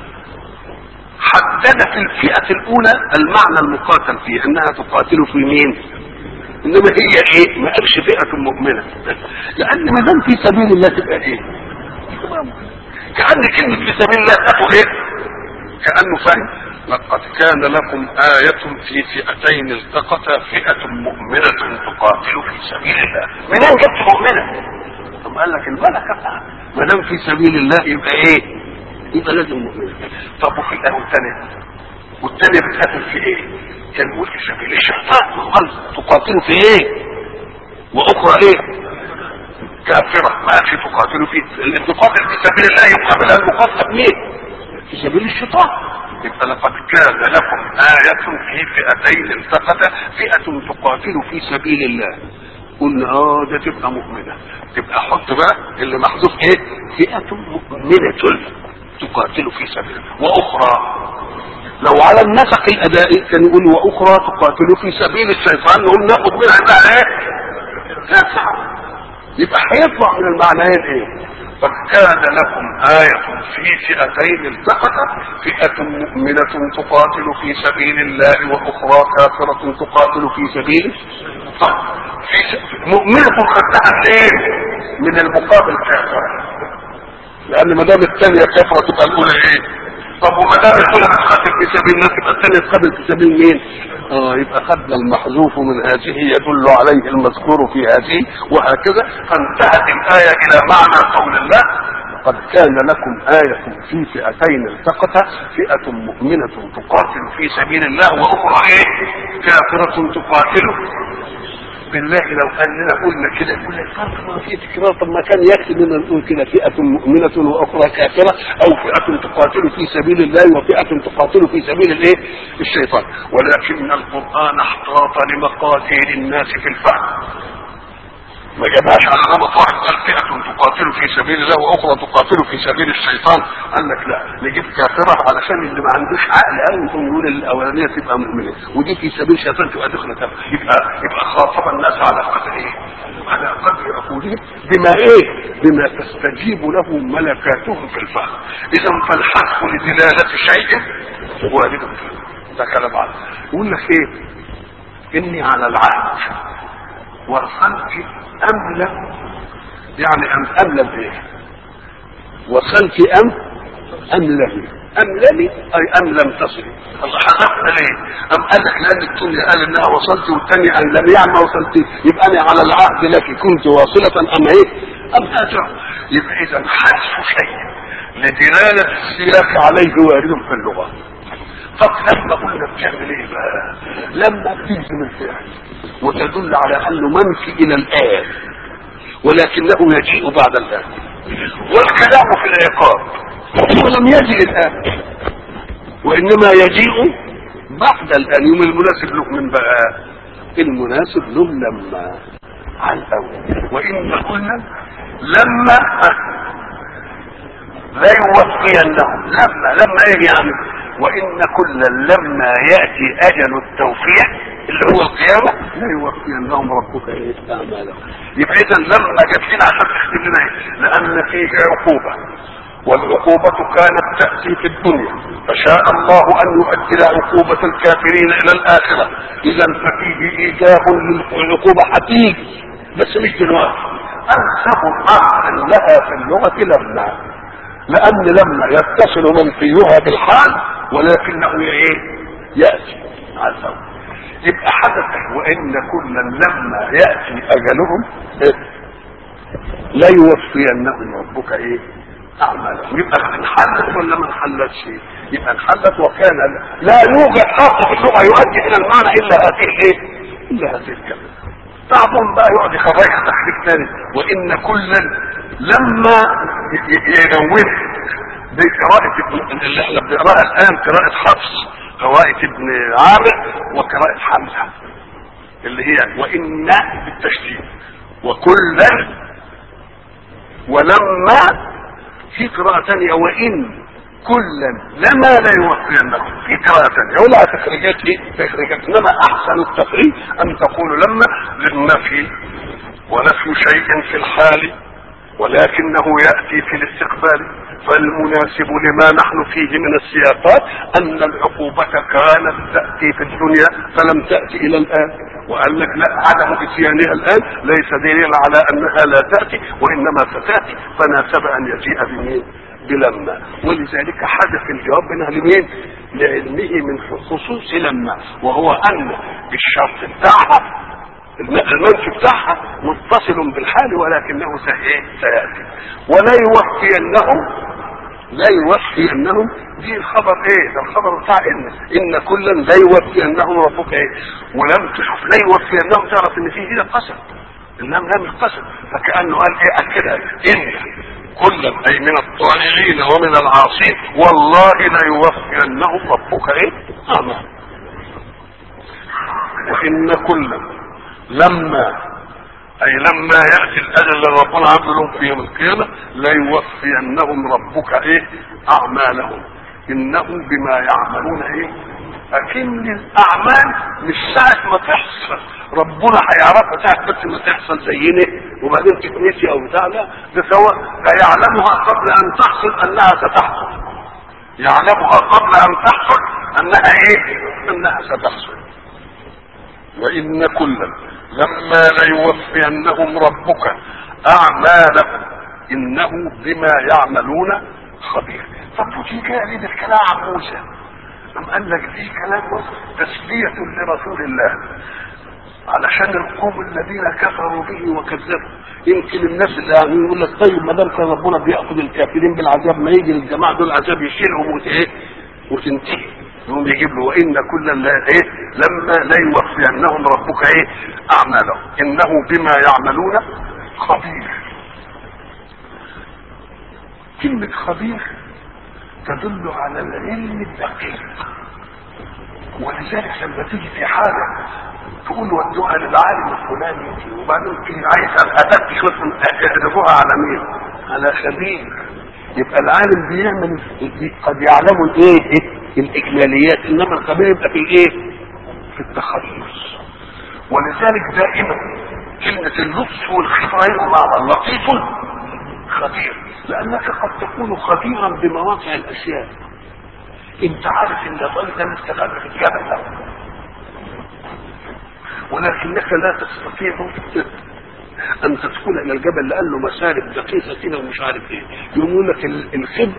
حددت الفئة الأولى المعنى المقاتل فيه أنها تقاتل في مين؟ إنما هي إيه؟ ما قالش فئة مؤمنة لأن ما دام في سبيل الله تبقى إيه؟ كأن كلمة في سبيل الله تاخد إيه؟ كأنه فاهم لقد كان لكم آية في فئتين التقتا فئة مؤمنة تقاتل في سبيل الله منين جبت مؤمنة؟ طب قال لك الملكة ما دام في سبيل الله يبقى ايه؟ يبقى لازم مؤمنة طب وفي الآية الثانية والثانية بتقاتل في ايه؟ كان يقول في سبيل الشيطان وقال تقاتل في ايه؟ وأخرى ايه؟ كافرة ما قالش تقاتل في التقاتل في سبيل الله يقابلها المقاتل مين؟ في سبيل الشيطان يبقى لقد كان لكم آية في فئتين التقتا فئة تقاتل في سبيل الله قلنا اه ده تبقى مؤمنة تبقى حط بقى اللي محذوف ايه فئة مؤمنة تقاتل في سبيل الله وأخرى لو على النسق الأدائي كان يقول وأخرى تقاتل في سبيل الشيطان نقول ناخد منها بقى ايه تسعة يبقى هيطلع من المعنيين ايه قد كان لكم آية في فئتين التقتا فئة مؤمنة تقاتل في سبيل الله وأخرى كافرة تقاتل في سبيله طب في س... مؤمنة خدتها ايه من المقابل كافرة لأن ما دام الثانية كافرة تبقى الأولى ايه طب وما دام الأولى بتقاتل في سبيل الله تبقى الثانية تقاتل في سبيل مين؟ اه يبقى خدنا المحذوف من هذه يدل عليه المذكور في هذه وهكذا فانتهت الآية إلى معنى قول الله قد كان لكم آية في فئتين التقتا فئة مؤمنة تقاتل في سبيل الله وأخرى إيه؟ كافرة تقاتل بالله لو اننا قلنا كده يقول لك فرق ما في تكرار طب ما كان يكفي اننا نقول كده فئه مؤمنه واخرى كافره او فئه تقاتل في سبيل الله وفئه تقاتل في سبيل الايه؟ الشيطان ولكن القران احتاط لمقاتل الناس في الفهم ما جابهاش على نمط واحد قال فئة تقاتل في سبيل الله واخرى تقاتل في سبيل الشيطان قال لك لا نجيب كافرة علشان اللي ما عندوش عقل قوي يقول الاولانية تبقى مؤمنة ودي في سبيل الشيطان تبقى دخلة كافرة يبقى يبقى خاطب الناس على قدر ايه؟ على قدر عقولهم بما ايه؟ بما تستجيب له ملكاتهم في الفهم اذا فالحق لدلالة شيء وارد ده كلام عظيم يقول لك ايه؟ اني على العهد وصلت أملة يعني أم أملة إيه؟ وصلت أم أملة أملني أي أم لم تصل الله حذفنا ليه؟ أم قال لك لأن الدنيا قال إنها وصلت والثاني أن لم يعني ما وصلت يبقى أنا على العهد لك كنت واصلة أم إيه؟ أم هاجر يبقى إذا حذف شيء لدلالة السياق عليه وارد في اللغة طب لما قلنا بتعمل ايه بقى لما بتجزم الفعل وتدل على انه منفي الى الان ولكنه يجيء بعد الان والكلام في العقاب ولم يجئ الان وانما يجيء بعد الان يوم المناسب له من بقى المناسب له لما على الاول وان قلنا لما لا يوفينهم لما لما ايه يعني وان كلا لما ياتي اجل التوفيق اللي هو القيامه لا يوفينهم ربك ايه اعمالهم يبقى اذا لما جت لنا عشان تختم لنا ايه لان فيه عقوبه والعقوبة كانت تأتي في الدنيا فشاء الله أن يؤجل عقوبة الكافرين إلى الآخرة إذا ففيه إيجاب للعقوبة هتيجي بس مش دلوقتي أنسب أمر لها في اللغة لما لأن لما يتصل منفيها بالحال ولكنه ايه ياتي على الفور يبقى حدث وان كلا لما ياتي اجلهم لا يوفينهم ربك ايه اعمالهم يبقى انحلت ولا ما انحلتش يبقى انحلت وكان لا يوجد حرف في اللغه يؤدي الى المعنى الا هذه الايه الا هذه الكلمه بعضهم بقى يقعد يخرجها تحريف ثاني وان كلا لما ينوه دي قراءة اللي احنا بنقراها الآن قراءة حفص قراءة ابن عامر وقراءة حمزة اللي هي وإن بالتشديد وكلا ولما في قراءة ثانية وإن كلا لما لا يوفينكم في قراءة ثانية ولا تخريجات ايه تخريجات انما احسن التخريج ان تقول لما للنفي ونفي شيء في الحال ولكنه يأتي في الاستقبال فالمناسب لما نحن فيه من السياقات ان العقوبة كانت تأتي في الدنيا فلم تأتي الى الان وقال لك لا عدم اتيانها الان ليس دليلا على انها لا تأتي وانما ستأتي فناسب ان يجيء بمين بلما ولذلك حدث الجواب منها لمين لعلمه من خصوص لما وهو ان الشرط بتاعها المنفي بتاعها متصل بالحال ولكنه سيأتي ولا يوفينهم لا يوفينهم دي الخبر ايه ده الخبر بتاع ان ان كلا لا يوفينهم ربك ايه ولم تشوف لا يوفينهم تعرف ان فيه هنا قسم اللام لام القسم فكانه قال ايه كده ان كلا اي من الطائعين ومن العاصين والله لا يوفينهم ربك ايه اعمال وان كلا لما اي لما ياتي الاجل اللي ربنا عامل لهم في يوم القيامه لا يوفينهم ربك ايه اعمالهم انهم بما يعملون ايه اكن الاعمال مش ساعه ما تحصل ربنا هيعرفها ساعه بس ما تحصل زينا وبعدين تتنسي او بتاع لا ده سواء ده يعلمها قبل ان تحصل انها ستحصل يعلمها قبل ان تحصل انها ايه انها ستحصل وان كلا لما ليوفينهم ربك اعمالهم انه بما يعملون خبير طب ودي جاء لي الكلام عن موسى أم قال لك دي كلام تسلية لرسول الله علشان القوم الذين كفروا به وكذبوا يمكن الناس اللي يعني يقول لك طيب ما دام كان ربنا بياخذ الكافرين بالعذاب ما يجي الجماعه دول العذاب يشيلهم وت- ايه وتنتهي يقوم يجيب له وان كلا لا ايه لما لا يوفينهم ربك ايه اعمالهم انه بما يعملون خبير كلمة خبير تدل على العلم الدقيق ولذلك لما تيجي في حاجة تقول ودوها للعالم الفلاني وبعدين تيجي عايز ادق شويه احذفوها على مين؟ على خبير يبقى العالم بيعمل قد يعلم الايه؟ الاجماليات انما الخبير يبقى في الايه؟ في التخصص ولذلك دائما كلمة اللطف والخبير مع لطيف خبير لأنك قد تكون خبيرا بمواقع الأشياء أنت عارف أن الراجل ده مستخبي في الجبل ولكنك لا تستطيع ان تدخل الى الجبل لانه مسالك دقيقه كده ومش عارف ايه يقول لك الخب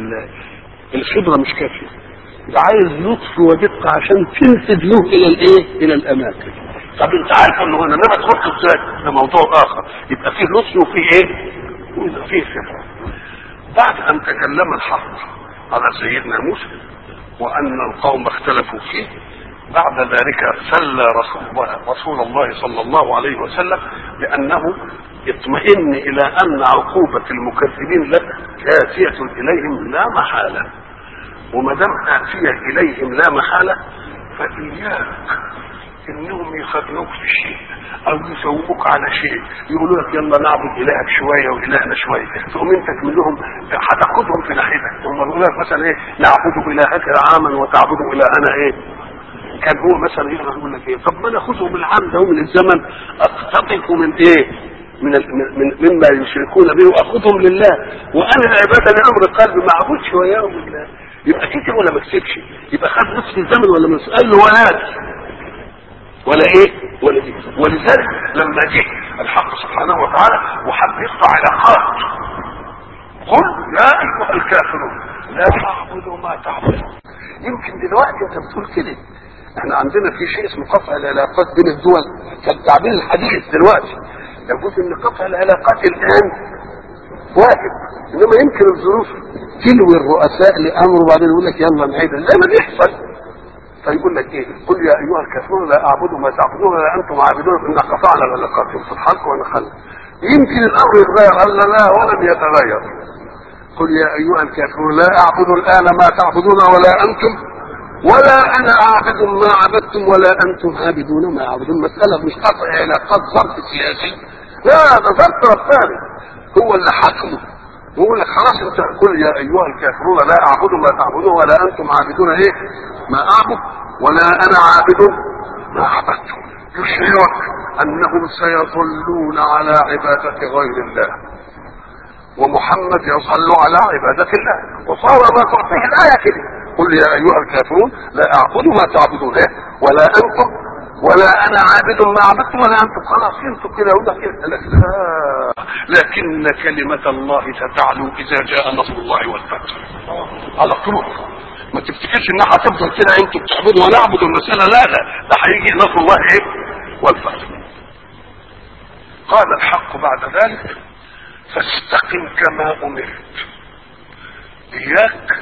الخبره مش كافيه ده عايز لطف ودقه عشان تنسب له الى الايه؟ الى الاماكن طب انت عارف انه هنا انما تروح ازاي؟ ده موضوع اخر يبقى فيه لطف وفيه ايه؟ ويبقى فيه خبره بعد ان تكلم الحق على سيدنا موسى وان القوم اختلفوا فيه بعد ذلك سلى رسول الله, رسول الله صلى الله عليه وسلم بأنه اطمئن إلى أن عقوبة المكذبين لك كافية إليهم لا محالة وما دام آتية إليهم لا محالة فإياك إنهم يخدعوك في شيء أو يسوقوك على شيء يقولوا لك يلا نعبد إلهك شوية وإلهنا شوية تقوم أنت تقول لهم هتاخدهم في ناحيتك هم يقولوا لك مثلا إيه نعبد إلهك عاما وتعبد إلهنا إيه كان هو مثلا يقدر يقول لك ايه طب ما ناخذه بالعام ده من الزمن اقتطف من ايه من, ال... من مما يشركون به واخذهم لله وانا العباده لامر قلبي ما اعبدش وياهم الله يبقى كتب ولا ما كتبش يبقى خد نصف الزمن ولا ما قال له ولا ولا ايه ولا دي ولذلك لما جه الحق سبحانه وتعالى وحب يقطع علاقات قل يا ايها الكافرون لا تعبدوا ما تعبدون يمكن دلوقتي انت بتقول كده احنا عندنا في شيء اسمه قطع العلاقات بين الدول كالتعبير الحديث دلوقتي يجوز ان قطع العلاقات الان واجب انما يمكن الظروف تلوي الرؤساء لامر وبعدين يقول لك يلا نعيد زي ما بيحصل فيقول لك ايه قل يا ايها الكافرون لا اعبد ما تعبدون ولا انتم عابدون ان قطعنا العلاقات في الحق ونخل يمكن الامر يتغير قال لا ولم يتغير قل يا ايها الكافرون لا اعبد الان ما تعبدون ولا انتم ولا انا عابد ما عبدتم ولا انتم عابدون ما عبدون مساله مش قطع علاقات ظرف سياسي لا ده ظرف رباني هو اللي حكمه يقول لك خلاص انت قل يا ايها الكافرون لا اعبد ما تعبدون ولا انتم عابدون ايه ما اعبد ولا انا عابد ما عبدتم يشعرك انهم سيظلون على عباده غير الله ومحمد يصل على عبادة الله وصار ما تعطيه الآية كده قل يا أيها الكافرون لا أعبد ما تعبدون إيه ولا أنتم ولا أنا عابد ما عبدتم ولا أنتم خلاص انتم كده يقول لك لا لكن كلمة الله ستعلو إذا جاء نصر الله والفتح على طول ما تفتكرش انها هتفضل كده انتوا بتعبدوا وانا اعبد المسألة لا لا ده هيجي نصر الله ايه والفتح قال الحق بعد ذلك فاستقم كما امرت اياك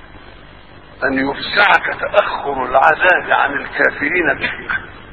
ان يفزعك تاخر العذاب عن الكافرين بك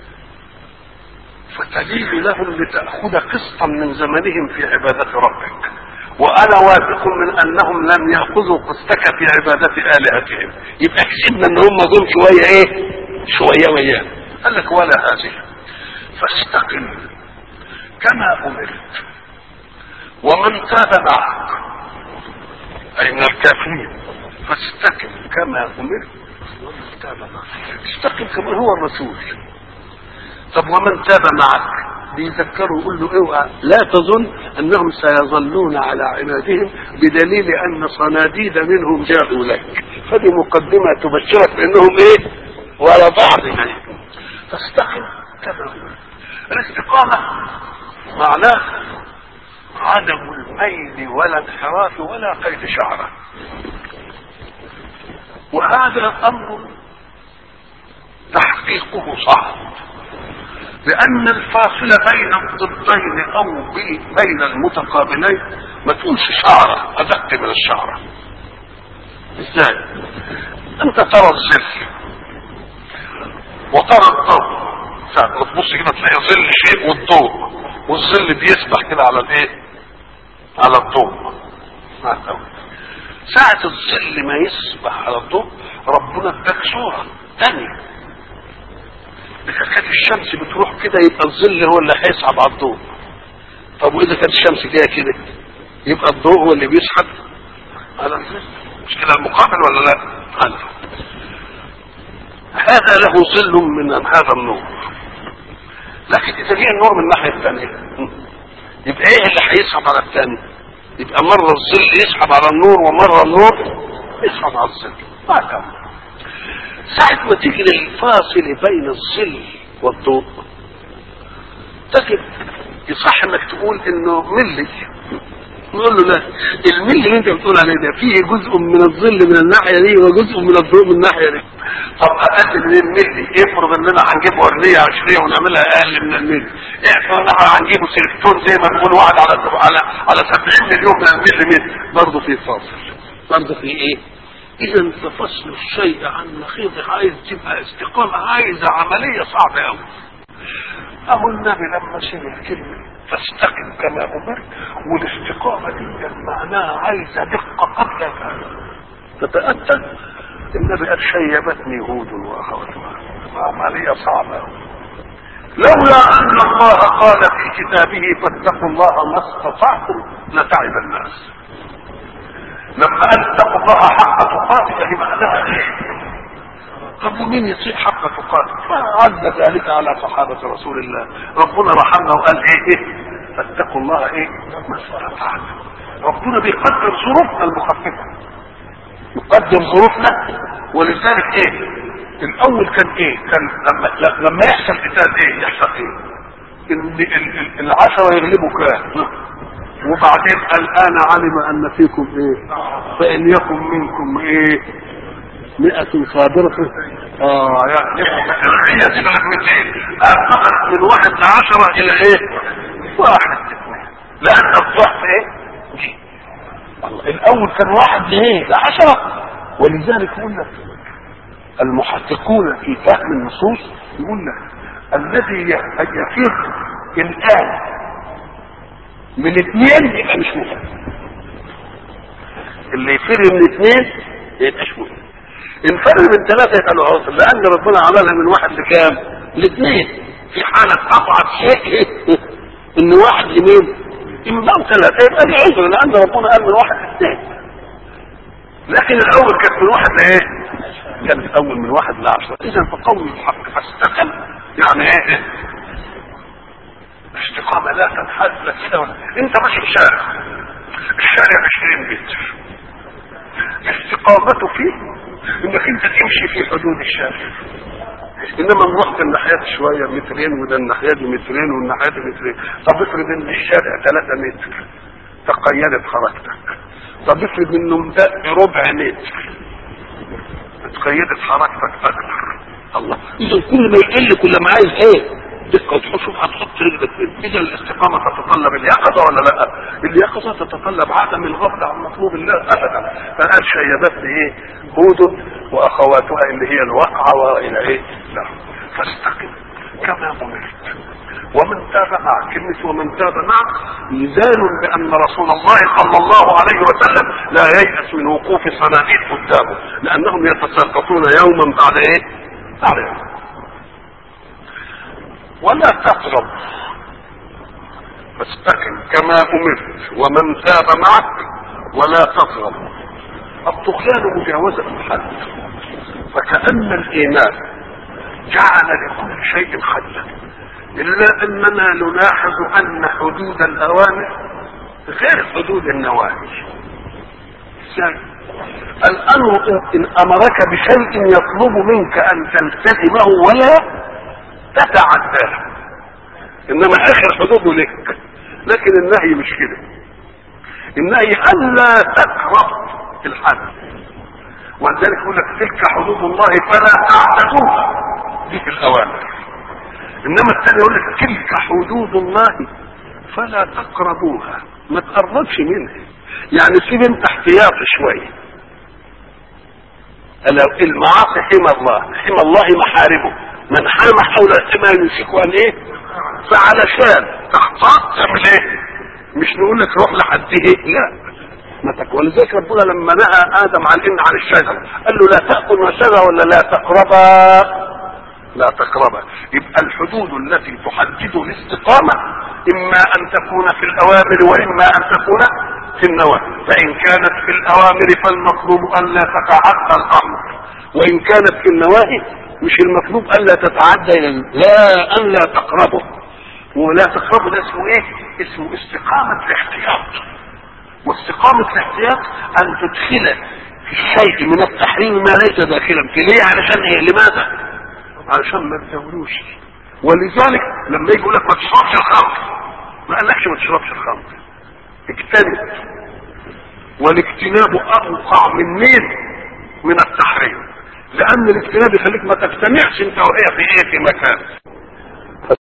فتليل لهم لتاخذ قسطا من زمنهم في عباده ربك وانا واثق من انهم لم ياخذوا قسطك في عباده الهتهم يبقى كسبنا ان هم دول شويه ايه شويه وياه قال لك ولا هذه فاستقم كما امرت ومن تاب معك أي من الكافرين فاستقم كما أمرت ومن تاب معك استقم كما هو الرسول طب ومن تاب معك بيذكروا يقول له اوعى لا تظن انهم سيظلون على عنادهم بدليل ان صناديد منهم جاءوا لك هذه مقدمه تبشرك بانهم ايه ولا بعض يعني فاستقم كما امرت الاستقامه معناه عدم الميل ولا انحراف ولا قيد شعره وهذا امر تحقيقه صعب لان الفاصل بين الضدين او بين المتقابلين ما تقولش شعره ادق من الشعره ازاي انت ترى الزر وترى الضوء ساعة ما تبص كده تلاقي ظل شيء والضوء والظل بيسبح كده على الايه على الضوء ساعة الظل ما يسبح على الضوء ربنا اداك صورة تانية إذا كانت الشمس بتروح كده يبقى الظل هو اللي هيسحب على الضوء طب وإذا كانت الشمس جاية كده يبقى الضوء هو اللي بيسحب على الظل مش كده المقابل ولا لا؟ عنه. هذا له ظل من هذا النور لكن إذا جه النور من الناحية الثانية يبقى إيه اللي هيسحب على الثاني؟ يبقى مرة الظل يسحب على النور ومرة النور يسحب على الظل هكذا ساعة ما تيجي للفاصل بين الظل والضوء تجد يصح انك تقول انه ملي نقول له لا الملي اللي انت بتقول عليه ده فيه جزء من الظل من الناحيه دي وجزء من الضوء من الناحيه دي طب اقل من الملي افرض اننا هنجيب ورنيه عشريه ونعملها اقل من الملي افرض ان احنا هنجيبه سيلكتون زي ما بنقول واحد على على على 70 مليون من الملي متر برضه في فاصل برضه في ايه؟ اذا ففصل الشيء عن نقيضه عايز تبقى استقامه عايزه عمليه صعبه قوي أبو النبي لما سمع كلمة فاستقم كما أمرت والاستقامة دي معناها عايزة دقة قبل تتأتى النبي قال شيبتني هود وأخواتها عملية صعبة لولا أن الله قال في كتابه فاتقوا الله ما استطعتم لتعب الناس لما قال اتقوا الله حق تقاته دي معناها ايه؟ طب ومين يطيع حق تقاته فعد ذلك على صحابة رسول الله ربنا رحمنا وقال ايه ايه فاتقوا الله ايه ما استطعتم ربنا بيقدر ظروفنا المخففة يقدر ظروفنا ولذلك ايه الاول كان ايه كان لما لما يحصل قتال ايه يحصل ايه ان العشرة يغلبوا كام وبعدين الان علم ان فيكم ايه فان يكن منكم ايه مئة صابرة اه يعني هي تبقى من ايه انتقلت من واحد لعشرة الى ايه واحد لان الضعف ايه الله الاول كان واحد لايه لعشرة ولذلك قلنا المحققون في فهم النصوص يقول لك الذي يفر الان من اثنين يبقى مش مهم اللي يفر من اثنين يبقى مش مهم الفرق من ثلاثة يبقى له عذر لأن ربنا عملها من واحد لكام؟ لاثنين في حالة أضعف شيء إن واحد لمين؟ إما ثلاثة يبقى دي عذر لأن ربنا قال من واحد لاثنين لكن الأول كانت من واحد لإيه؟ كانت الأول من واحد لعشرة إذا فقول الحق فاستقم يعني إيه؟ استقامة لا تنحاز لا كده ولا أنت ماشي في شارع الشارع 20 متر الاستقامة فيه انك انت تمشي في حدود الشارع انما نروح الناحية شوية مترين وده الناحية دي مترين والناحية دي مترين طب افرض ان الشارع 3 متر تقيدت حركتك طب افرض انه مدق ربع متر اتقيدت حركتك اكتر الله اذا كل ما يقل كل ما عايز ايه دقة وتشوف هتحط رجلك فين اذا الاستقامة تتطلب اليقظة ولا لا اليقظة تتطلب عدم الغفلة عن مطلوب الله ابدا فقال شيبتني ايه هود واخواتها اللي هي الوقعة والى ايه لا فاستقم كما امرت ومن تاب معك كلمة ومن تاب معك ميزان بأن رسول الله صلى الله عليه وسلم لا ييأس من وقوف صناديد قدامه لأنهم يتساقطون يوما بعد إيه؟ بعد يوم ولا تقرب فاستقم كما امرت ومن تاب معك ولا تقرب الطغيان مجاوزة الحد فكأن الإيمان جعل لكل شيء حدا إلا أننا نلاحظ أن حدود الأوامر غير حدود النواهي ازاي؟ الأمر إن أمرك بشيء يطلب منك أن تلتزمه ولا تتعداه انما اخر حدوده لك لكن النهي مش كده النهي الا تقرب الحد ولذلك يقول لك تلك حدود الله فلا تعتدوها دي في الاوامر انما الثاني يقول لك تلك حدود الله فلا تقربوها ما تقربش منها يعني سيب انت احتياط شويه المعاصي حمى الله حمى الله محارمه من حام حول ما يمسك ان ايه فعلشان تحتاط تعمل ايه مش نقول لك روح لحد ايه لا ما تك ولذلك ربنا لما نهى ادم عن ان عن الشجره قال له لا تاكل من الشجره ولا لا تقربا لا تقربا يبقى الحدود التي تحدد الاستقامه اما ان تكون في الاوامر واما ان تكون في النواهي فان كانت في الاوامر فالمطلوب ان لا تتعدى الامر وان كانت في النواهي مش المطلوب الا تتعدى الى لا ان لا تقربه ولا تقربه ده اسمه ايه اسمه استقامه الاحتياط واستقامة الاحتياط أن تدخل في الشيء من التحريم ما ليس داخلا فيه ليه علشان ايه لماذا علشان ما تزولوش ولذلك لما يجي يقول لك ما تشربش الخمر ما قالكش ما تشربش الخمر اجتنب والاجتناب اوقع من مين من التحريم لان الاجتناب يخليك ما تجتمعش انت وهي في ايه في مكان